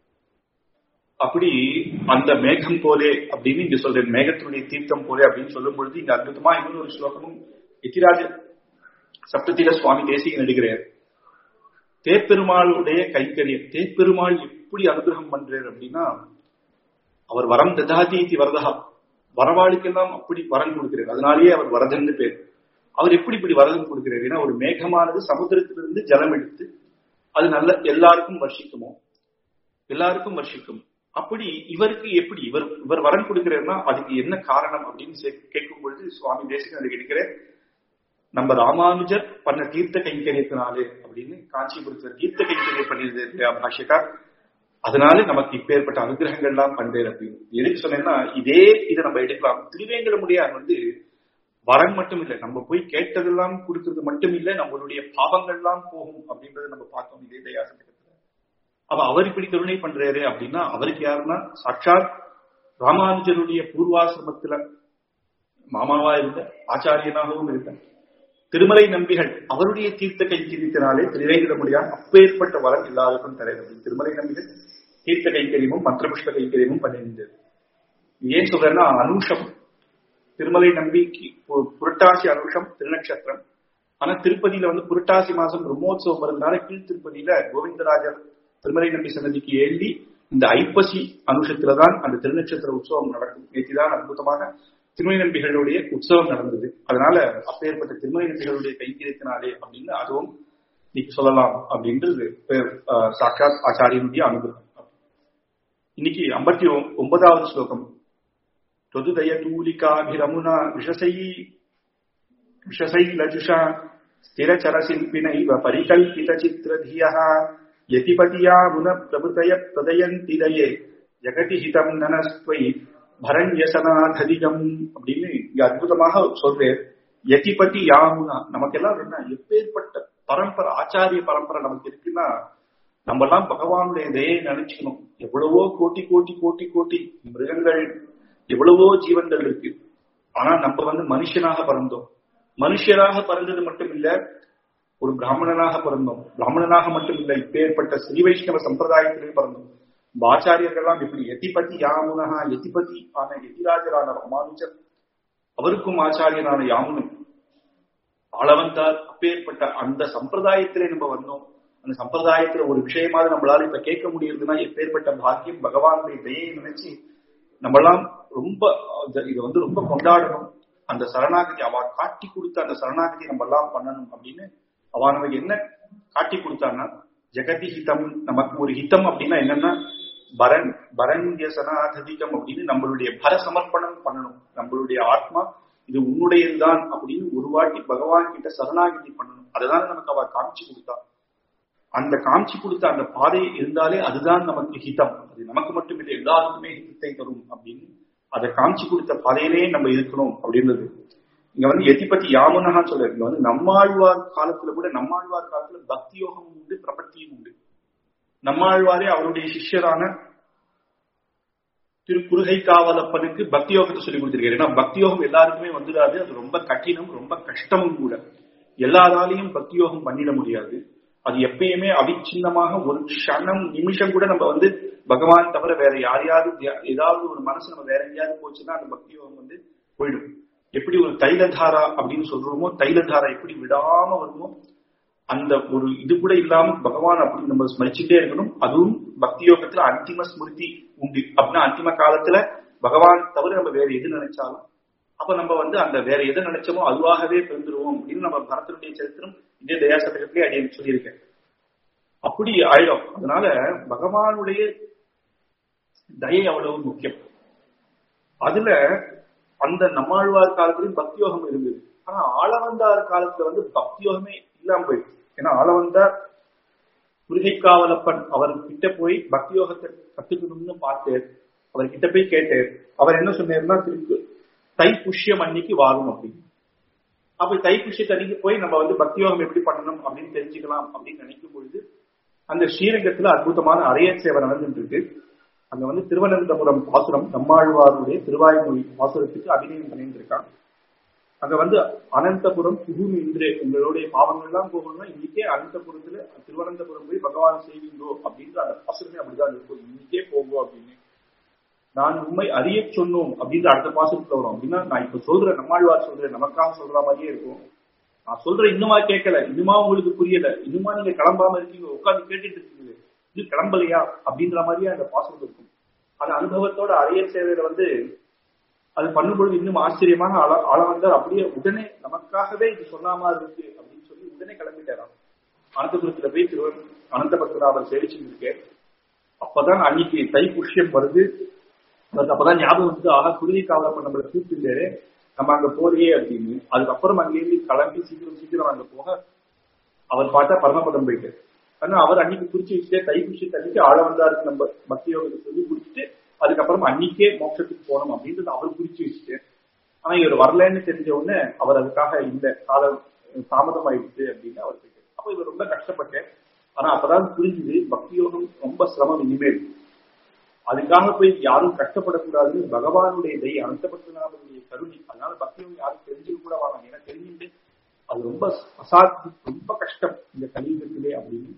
அப்படி அந்த மேகம் போலே அப்படின்னு இங்க சொல்றேன் மேகத்தினுடைய தீர்த்தம் போலே அப்படின்னு சொல்லும் பொழுது இங்க அற்புதமா இன்னொரு ஸ்லோகமும் எத்திராஜ சப்தத்தில சுவாமி தேசிக நடிகிறார் தேப்பெருமாளுடைய கைக்கரியம் தேப்பெருமாள் எப்படி அனுகிரகம் பண்றார் அப்படின்னா அவர் வரம் ததாதி வரதா வரவாளுக்கெல்லாம் அப்படி வரம் கொடுக்கிறார் அதனாலேயே அவர் வரதன்னு பேர் அவர் எப்படி இப்படி வரதம் கொடுக்கிறார் ஏன்னா ஒரு மேகமானது சமுத்திரத்திலிருந்து ஜலம் எடுத்து அது நல்ல எல்லாருக்கும் வர்ஷிக்குமோ எல்லாருக்கும் வர்ஷிக்கும் அப்படி இவருக்கு எப்படி இவர் இவர் வரம் கொடுக்கிறார்னா அதுக்கு என்ன காரணம் அப்படின்னு கேட்கும் பொழுது சுவாமி தேசிகன் அதை எடுக்கிறேன் நம்ம ராமானுஜர் பண்ண தீர்த்த கைங்கரியத்தினாலே அப்படின்னு காஞ்சிபுரத்துல தீர்த்த கைங்கரியம் பண்ணியிருந்தது இல்லையா பாஷிகா அதனால நமக்கு இப்பேற்பட்ட அனுகிரகங்கள்லாம் பண்றேன் அப்படின்னு எதுக்கு சொன்னேன்னா இதே இதை நம்ம எடுக்கலாம் திருவேங்கட முடியார் வந்து வரம் மட்டும் இல்லை நம்ம போய் கேட்டதெல்லாம் கொடுக்கறது மட்டும் இல்லை நம்மளுடைய பாவங்கள்லாம் போகும் அப்படின்றத நம்ம பார்த்தோம் இதே தயாசத்துக்கு அப்ப அவர் இப்படி கருணை பண்றாரு அப்படின்னா அவருக்கு யாருன்னா சாட்சாத் ராமானுஜருடைய பூர்வாசிரமத்துல மாமாவா இருந்த ஆச்சாரியனாகவும் இருக்க திருமலை நம்பிகள் அவருடைய தீர்த்த கைங்கரியத்தினாலே திரையிட முடியாது அப்பேற்பட்ட வரம் எல்லாருக்கும் தரையிறது திருமலை நம்பிகள் தீர்த்த கைங்கரியமும் மந்திரபுஷ்ப கைங்கரியமும் பண்ணியிருந்தது ஏன் சொல்றேன்னா அனுஷம் திருமலை நம்பிக்கு புரட்டாசி அனுஷம் திருநக்ஷத்திரம் ஆனா திருப்பதியில வந்து புரட்டாசி மாசம் பிரம்மோத்சவம் வருதுனால கீழ் திருப்பதியில கோவிந்தராஜர் திருமலை நம்பி சன்னதிக்கு ஏந்தி இந்த ஐப்பசி அனுஷத்துலதான் அந்த திருநட்சத்திர உற்சவம் நடக்கும் நேற்றுதான் அற்புதமாக திருமலை நம்பிகளுடைய உற்சவம் நடந்தது அதனால அப்பேற்பட்ட திருமலை நம்பிகளுடைய கைக்கிரத்தினாலே அப்படின்னு அதுவும் இன்னைக்கு சொல்லலாம் அப்படின்றது சாட்சாத் ஆச்சாரியனுடைய அனுகிரகம் இன்னைக்கு ஐம்பத்தி ஒன்பதாவது ஸ்லோகம் தொதுதய தூலிகாபிரமுனா விஷசை விஷசை லஜுஷா ஸ்திரச்சர சில்பினைவ பரிகல்பித சித்திரதியா யதிபதியா முன பிரபுதய பிரதயந்தி தயே ஜெகதி ஹிதம் நனஸ்வை பரண்யசனாததிகம் அப்படின்னு இங்க அற்புதமாக சொல்றேன் யதிபதி யாமுனா நமக்கெல்லாம் என்ன எப்பேற்பட்ட பரம்பரை ஆச்சாரிய பரம்பரை நமக்கு இருக்குன்னா நம்ம எல்லாம் பகவானுடைய தயை நினைச்சுக்கணும் எவ்வளவோ கோட்டி கோட்டி கோட்டி கோட்டி மிருகங்கள் எவ்வளவோ ஜீவன்கள் இருக்கு ஆனா நம்ம வந்து மனுஷனாக பிறந்தோம் மனுஷராக பிறந்தது மட்டும் இல்ல ஒரு பிராமணனாக பிறந்தோம் பிராமணனாக மட்டும் இல்ல இப்பேற்பட்ட ஸ்ரீ வைஷ்ணவ சம்பிரதாயத்திலே பிறந்தோம் ஆச்சாரியர்கள்லாம் எப்படி எதிபதி யாமுனகா எதிபதி ஆன எதிராஜரான ராமானுஜர் அவருக்கும் ஆச்சாரியனான யாமுனன் ஆளவந்தார் அப்பேற்பட்ட அந்த சம்பிரதாயத்திலே நம்ம வந்தோம் அந்த சம்பிரதாயத்துல ஒரு விஷயமாவது நம்மளால இப்ப கேட்க முடியுதுன்னா எப்பேற்பட்ட பாக்கியம் பகவானுடைய தயை நினைச்சு நம்மளாம் ரொம்ப இதை வந்து ரொம்ப கொண்டாடணும் அந்த சரணாகதி அவ காட்டி கொடுத்த அந்த சரணாகதி நம்ம எல்லாம் பண்ணணும் அப்படின்னு அவ நமக்கு என்ன காட்டி கொடுத்தான்னா ஜெகதி ஹிதம் நமக்கு ஒரு ஹிதம் அப்படின்னா என்னன்னா பரன் பரண்யசனாதிகம் அப்படின்னு நம்மளுடைய பர சமர்ப்பணம் பண்ணணும் நம்மளுடைய ஆத்மா இது உன்னுடையதுதான் அப்படின்னு ஒரு வாட்டி பகவான் கிட்ட சரணாகதி பண்ணணும் அதுதான் நமக்கு அவ காமிச்சு கொடுத்தா அந்த காமிச்சு கொடுத்த அந்த பாதை இருந்தாலே அதுதான் நமக்கு ஹிதம் அது நமக்கு மட்டும் இல்லை எல்லாருக்குமே ஹிதத்தை தரும் அப்படின்னு அதை காமிச்சு கொடுத்த பாதையிலே நம்ம இருக்கணும் அப்படின்றது இங்க வந்து எதிபதி யாமுனஹா சொல்ல இங்க வந்து நம்மாழ்வார் காலத்துல கூட நம்மாழ்வார் காலத்துல பக்தி யோகமும் உண்டு பிரபத்தியும் உண்டு நம்மாழ்வாரே அவருடைய சிஷ்யரான திரு குருகை காவலப்பனுக்கு பக்தி யோகத்தை சொல்லி கொடுத்திருக்காரு ஏன்னா பக்தி யோகம் எல்லாருக்குமே வந்துடாது அது ரொம்ப கடினம் ரொம்ப கஷ்டமும் கூட எல்லாராலையும் பக்தி யோகம் பண்ணிட முடியாது அது எப்பயுமே அவிச்சின்னமாக ஒரு க்ஷணம் நிமிஷம் கூட நம்ம வந்து பகவான் தவிர வேற யாரையாவது தியா- ஏதாவது ஒரு மனசு நம்ம வேற எங்கேயாவது போச்சுன்னா அந்த பக்தி யோகம் வந்து போயிடும் எப்படி ஒரு தைலதாரா அப்படின்னு சொல்றோமோ தைலதாரா எப்படி விடாம வருமோ அந்த ஒரு இது கூட இல்லாம பகவான் அப்படி நம்ம ஸ்மரிச்சுட்டே இருக்கணும் அதுவும் பக்தி யோகத்துல அந்திம ஸ்மிருதி உண்டு அப்படின்னா அந்திம காலத்துல பகவான் தவிர நம்ம வேற எது நினைச்சாலும் அப்ப நம்ம வந்து அந்த வேற எதை நினைச்சோமோ அதுவாகவே பிறந்துருவோம் அப்படின்னு நம்ம பரதனுடைய சரித்திரம் இதே தயாசதகத்திலே அடியன் சொல்லியிருக்கேன் அப்படி ஆயிடும் அதனால பகவானுடைய தயை அவ்வளவு முக்கியம் அதுல அந்த நம்மாழ்வார் காலத்திலும் பக்தி யோகம் இருந்தது ஆனா ஆளவந்தார் காலத்துல வந்து பக்தி யோகமே இல்லாம போயிடுச்சு ஏன்னா ஆளவந்தார் முருகைக்காவலப்பன் அவர் கிட்ட போய் பக்தி யோகத்தை கத்துக்கணும்னு பார்த்தார் அவர் கிட்ட போய் கேட்டார் அவர் என்ன சொன்னார்னா திருக்கு தைப்புஷ்யம் அன்னைக்கு வாரும் அப்படின்னு அப்ப தைப்புஷ்யத்து அன்னைக்கு போய் நம்ம வந்து பக்தி யோகம் எப்படி பண்ணணும் அப்படின்னு தெரிஞ்சுக்கலாம் அப்படின்னு நினைக்கும் பொழுது அந்த ஸ்ரீரங்கத்துல அற்புதமான அரையர் சேவை நடந்துட்டு இருக்கு அங்க வந்து திருவனந்தபுரம் பாசுரம் நம்மாழ்வாருடைய திருவாய்மொழி பாசுரத்துக்கு அபிநயம் பண்ணிட்டு இருக்கான் அங்க வந்து அனந்தபுரம் புகும் இன்று உங்களுடைய பாவங்கள்லாம் போகணும்னா இன்னைக்கே அனந்தபுரத்துல திருவனந்தபுரம் போய் பகவான் செய்வீங்கோ அப்படின்ற அந்த பாசுரமே அப்படிதான் இருக்கும் இன்னைக்கே போங்கோ அப்படின்னு நான் உண்மை அறிய சொன்னோம் அப்படின்ற அடுத்த பாசத்துல வரும் அப்படின்னா நான் இப்ப சொல்றேன் நம்மாழ்வார் சொல்றேன் நமக்காக சொல்ற மாதிரியே இருக்கும் நான் சொல்றேன் இன்னுமா கேட்கல இன்னுமா உங்களுக்கு புரியல இன்னுமா நீங்க கிளம்பாம இருக்கீங்க உட்கார்ந்து கேட்டுட்டு இருக்கீங்க இது கிளம்பலையா அப்படின்ற மாதிரியே அந்த பாசம் இருக்கும் அந்த அனுபவத்தோட அரையர் சேவையில வந்து அது பண்ணும்பொழுது இன்னும் ஆச்சரியமான ஆள ஆளவந்தார் அப்படியே உடனே நமக்காகவே இது சொன்ன மாதிரி இருக்கு அப்படின்னு சொல்லி உடனே கிளம்பிட்டாராம் அனந்தபுரத்துல போய் திருவன் அனந்த பத்மநாபர் சேவிச்சுட்டு இருக்கேன் அப்பதான் அன்னைக்கு தைப்புஷ்யம் வருது அவருக்கு அப்பதான் ஞாபகம் வந்து ஆனா குருவி காவலப்ப நம்மள கூப்பிட்டு நம்ம அங்க போறியே அப்படின்னு அதுக்கப்புறம் அங்கேயிருந்து கிளம்பி சீக்கிரம் சீக்கிரம் அங்க போக அவர் பார்த்தா பரமபதம் போயிட்டு ஆனா அவர் அன்னைக்கு குறிச்சு வச்சுட்டே தைப்புஷ்யத்தை அன்னைக்கு ஆழ வந்தாருக்கு நம்ம பக்தி யோகத்தை சொல்லி குடிச்சிட்டு அதுக்கப்புறம் அன்னைக்கே மோட்சத்துக்கு போகணும் அப்படின்றது அவர் குறிச்சு வச்சுட்டு ஆனா இவர் வரலன்னு தெரிஞ்ச உடனே அவர் அதுக்காக இந்த காலம் தாமதம் ஆயிடுச்சு அப்படின்னு அவர் போயிட்டு அப்ப இவர் ரொம்ப கஷ்டப்பட்டேன் ஆனா அப்பதான் புரிஞ்சுது பக்தி யோகம் ரொம்ப சிரமம் இனிமேல் அதுக்காக போய் யாரும் கஷ்டப்படக்கூடாதுன்னு பகவானுடைய தயை அனந்தபத்மநாபனுடைய கருணை அதனால பக்தியும் யாரும் தெரிஞ்சுக்க கூட வாங்க ஏன்னா தெரிஞ்சுட்டு அது ரொம்ப அசாத்தி ரொம்ப கஷ்டம் இந்த கலியுகத்திலே அப்படின்னு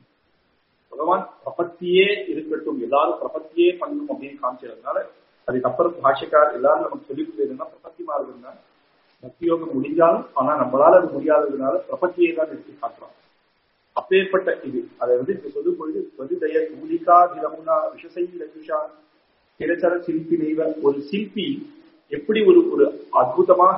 பகவான் பிரபத்தியே இருக்கட்டும் எல்லாரும் பிரபத்தியே பண்ணணும் அப்படின்னு காமிச்சதுனால அதுக்கப்புறம் பாஷக்கார் எல்லாரும் நமக்கு சொல்லி கொடுத்ததுன்னா பிரபத்தி மாறுதுன்னா பக்தி யோகம் முடிஞ்சாலும் ஆனா நம்மளால அது முடியாததுனால பிரபத்தியை தான் எடுத்து காட்டுறோம் அப்பேற்பட்ட இது அதை வந்து இப்ப சொல்லும் பொழுது பதிதய மூலிகா திரமுனா விஷசை லகுஷா திரச்சர சிற்பி நெய்வ ஒரு சிற்பி எப்படி ஒரு ஒரு அற்புதமாக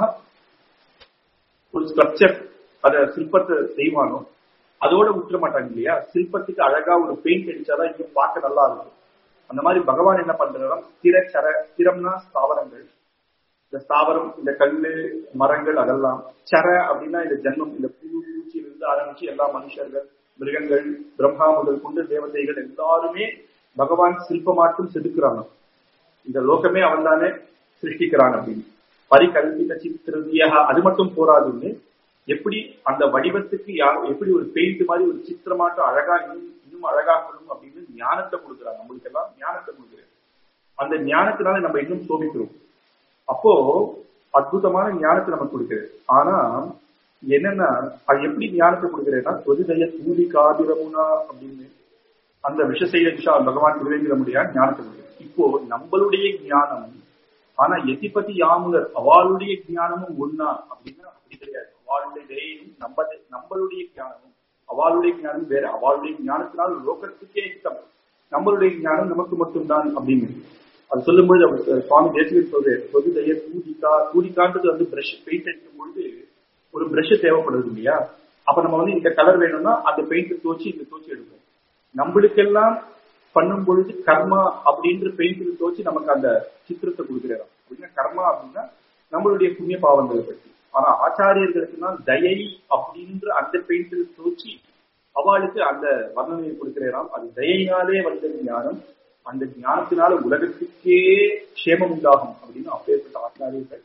ஒரு ஸ்ட்ரக்சர் அத சிற்பத்தை செய்வானோ அதோட விட்டுற மாட்டாங்க இல்லையா சிற்பத்துக்கு அழகா ஒரு பெயிண்ட் அடிச்சாதான் இன்னும் பார்க்க நல்லா இருக்கும் அந்த மாதிரி பகவான் என்ன பண்றாரா திரச்சர திறம்னா ஸ்தாவரங்கள் இந்த ஸ்தாவரம் இந்த கல்லு மரங்கள் அதெல்லாம் சர அப்படின்னா இந்த ஜன்மம் இந்த பூ பூச்சியிலிருந்து ஆரம்பிச்சு எல்லா மனுஷர்கள் மிருகங்கள் பிரம்மா முதல் கொண்டு தேவதைகள் எல்லாருமே பகவான் சிற்பமாட்டும் செதுக்குறாங்க இந்த லோகமே அவன் தானே சிருஷ்டிக்கிறான் அப்படின்னு பரிகல்பித சித்திரதியா அது மட்டும் போராதுன்னு எப்படி அந்த வடிவத்துக்கு யார் எப்படி ஒரு பெயிண்ட் மாதிரி ஒரு சித்திரமாட்டம் அழகா இன்னும் இன்னும் அழகாக்கணும் அப்படின்னு ஞானத்தை கொடுக்குறாங்க நம்மளுக்கு எல்லாம் ஞானத்தை கொடுக்குறாரு அந்த ஞானத்தினால நம்ம இன்னும் சோபிக்கிறோம் அப்போ அற்புதமான ஞானத்தை நமக்கு கொடுக்குறது ஆனா என்னன்னா அது எப்படி ஞானத்தை கொடுக்குறேன்னா தொதிதய தூதி காதிரமுனா அப்படின்னு அந்த விஷசைல விஷா பகவான் திருவேந்திர முடியா ஞானத்தை கொடுக்குறது இப்போ நம்மளுடைய ஞானம் ஆனா எதிபதி யாமுலர் அவளுடைய ஞானமும் ஒன்னா அப்படின்னா அப்படி கிடையாது அவளுடைய தயையும் நம்ம நம்மளுடைய ஞானமும் அவளுடைய ஞானம் வேற அவளுடைய ஞானத்தினால் லோகத்துக்கே ஹிதம் நம்மளுடைய ஞானம் நமக்கு மட்டும்தான் அப்படின்னு அது சொல்லும்போது அவர் சுவாமி தேசிகர் சொல்றாரு பொதுதைய தூதிக்கா தூதிக்கான்றது வந்து பிரஷ் பெயிண்ட் அடிக்கும் பொழுது ஒரு பிரஷ் தேவைப்படுது இல்லையா அப்ப நம்ம வந்து இந்த கலர் வேணும்னா அந்த பெயிண்ட் தோச்சி இந்த தோச்சி எடுப்போம் நம்மளுக்கெல்லாம் பண்ணும் பொழுது கர்மா அப்படின்ற பெயிண்ட் தோச்சி நமக்கு அந்த சித்திரத்தை கொடுக்கிறாராம் அப்படின்னா கர்மா அப்படின்னா நம்மளுடைய புண்ணிய பாவங்களை பற்றி ஆனா ஆச்சாரியர்களுக்குன்னா தயை அப்படின்ற அந்த பெயிண்டில் தோச்சி அவளுக்கு அந்த வர்ணனையை கொடுக்கிறாராம் அது தயையினாலே வந்த ஞானம் அந்த ஞானத்தினால உலகத்துக்கே க்ஷேமம் உண்டாகும் அப்படின்னு அப்பேற்பட்ட ஆச்சாரியர்கள்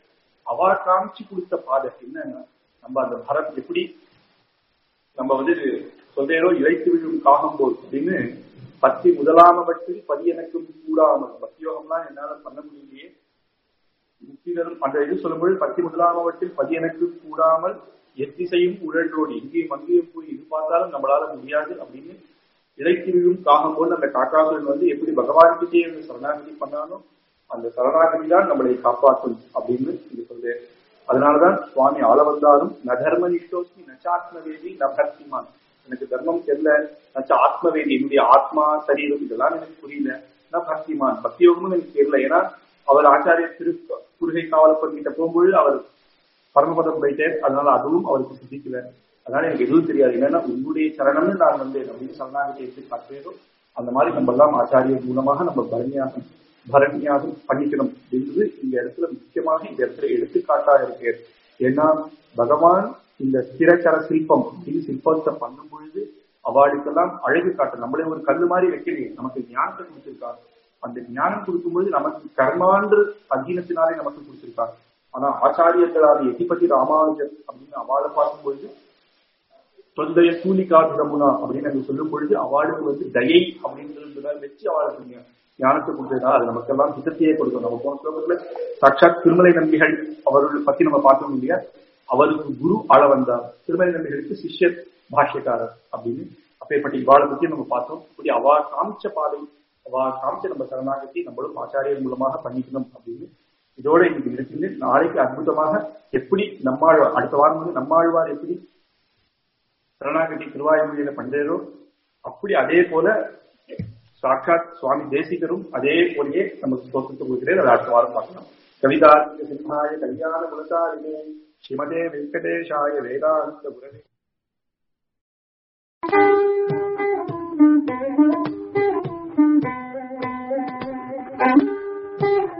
அவா காமிச்சு கொடுத்த பாதை என்னன்னா நம்ம அந்த பரத் எப்படி நம்ம வந்து சொல்றேனோ இழைத்து விழும் காகம் போல் அப்படின்னு பத்தி முதலாமவற்றில் பதியனக்கும் கூடாமல் பக்தியோகம்லாம் என்னால பண்ண முடியலையே முக்திதரும் அந்த இது சொல்லும்போது பத்தி முதலாமவற்றில் பதியனக்கு கூடாமல் எத்திசையும் உழன்றோடி இங்கேயும் அங்கேயும் போய் இது பார்த்தாலும் நம்மளால முடியாது அப்படின்னு இழைத்து விழும் காகம் போல் அந்த காக்காசுரன் வந்து எப்படி பகவான்கிட்டே சரணாகதி பண்ணாலும் அந்த சரணாகதி தான் நம்மளை காப்பாற்றும் அப்படின்னு இது சொல்றேன் அதனாலதான் சுவாமி ஆள வந்தாலும் ந தர்ம நிஷ்டோஸ்மி நச்சாத்மவேதி ந பக்திமான் எனக்கு தர்மம் தெரியல நச்ச ஆத்மவேதி என்னுடைய ஆத்மா சரீரம் இதெல்லாம் எனக்கு புரியல ந பக்திமான் பக்தியோகமும் எனக்கு தெரியல ஏன்னா அவர் ஆச்சாரிய திரு குருகை காவலப்பன் கிட்ட போகும்போது அவர் பரமபதம் போயிட்டார் அதனால அதுவும் அவருக்கு சித்திக்கல அதனால எனக்கு எதுவும் தெரியாது என்னன்னா உன்னுடைய சரணம்னு நான் வந்து அப்படின்னு சரணாகத்தை எடுத்து காட்டுறதோ அந்த மாதிரி நம்ம எல்லாம் ஆச்சாரியர் மூலமாக நம்ம பரணியாகம் பரணியாகம் பண்ணிக்கணும் என்பது இந்த இடத்துல முக்கியமாக இந்த இடத்துல எடுத்துக்காட்டா இருக்கு ஏன்னா பகவான் இந்த ஸ்திரச்சர சிற்பம் அப்படின்னு சிற்பத்தை பண்ணும் பொழுது அவளுக்கெல்லாம் அழகு காட்டு நம்மளே ஒரு கல்லு மாதிரி வைக்கலையே நமக்கு ஞானத்தை கொடுத்திருக்காங்க அந்த ஞானம் கொடுக்கும்போது நமக்கு கர்மான்று அஜீனத்தினாலே நமக்கு கொடுத்திருக்காங்க ஆனா ஆச்சாரியர்களான எட்டிப்பட்டி ராமானுஜர் அப்படின்னு அவளை பார்க்கும்பொழுது தொந்தைய கூலிகாபிரமுனா அப்படின்னு அங்க சொல்லும் பொழுது அவளுக்கு வந்து தயை அப்படின்றத வச்சு அவளுக்கு ஞானத்தை கொடுத்ததுனால அது நமக்கெல்லாம் சித்தத்தையே கொடுக்கும் நம்ம போன ஸ்லோகத்துல சாட்சாத் திருமலை நம்பிகள் அவர்கள் பத்தி நம்ம பார்த்தோம் இல்லையா அவருக்கு குரு ஆள வந்தார் திருமலை நம்பிகளுக்கு சிஷ்யர் பாஷ்யக்காரர் அப்படின்னு அப்பேற்பட்ட இவாளை பத்தி நம்ம பார்த்தோம் இப்படி அவா காமிச்ச பாதை அவா காமிச்ச நம்ம சரணாகத்தி நம்மளும் ஆச்சாரியர் மூலமாக பண்ணிக்கணும் அப்படின்னு இதோட இன்னைக்கு நிறுத்திட்டு நாளைக்கு அற்புதமாக எப்படி நம்மாழ்வார் அடுத்த வாரம் வந்து நம்மாழ்வார் எப்படி சரணாகதி திருவாயுமொழியில பண்றோ அப்படி அதே போல சாட்சாத் சுவாமி தேசிகரும் அதே போலயே நமக்கு தோற்றத்தை கொடுக்கிறேன் அதை அடுத்த வாரம் பார்க்கலாம் கவிதார்த்திக சிம்மாய கல்யாண குணசாலினே ஸ்ரீமதே வெங்கடேஷாய வேதாந்த குரவே Thank you.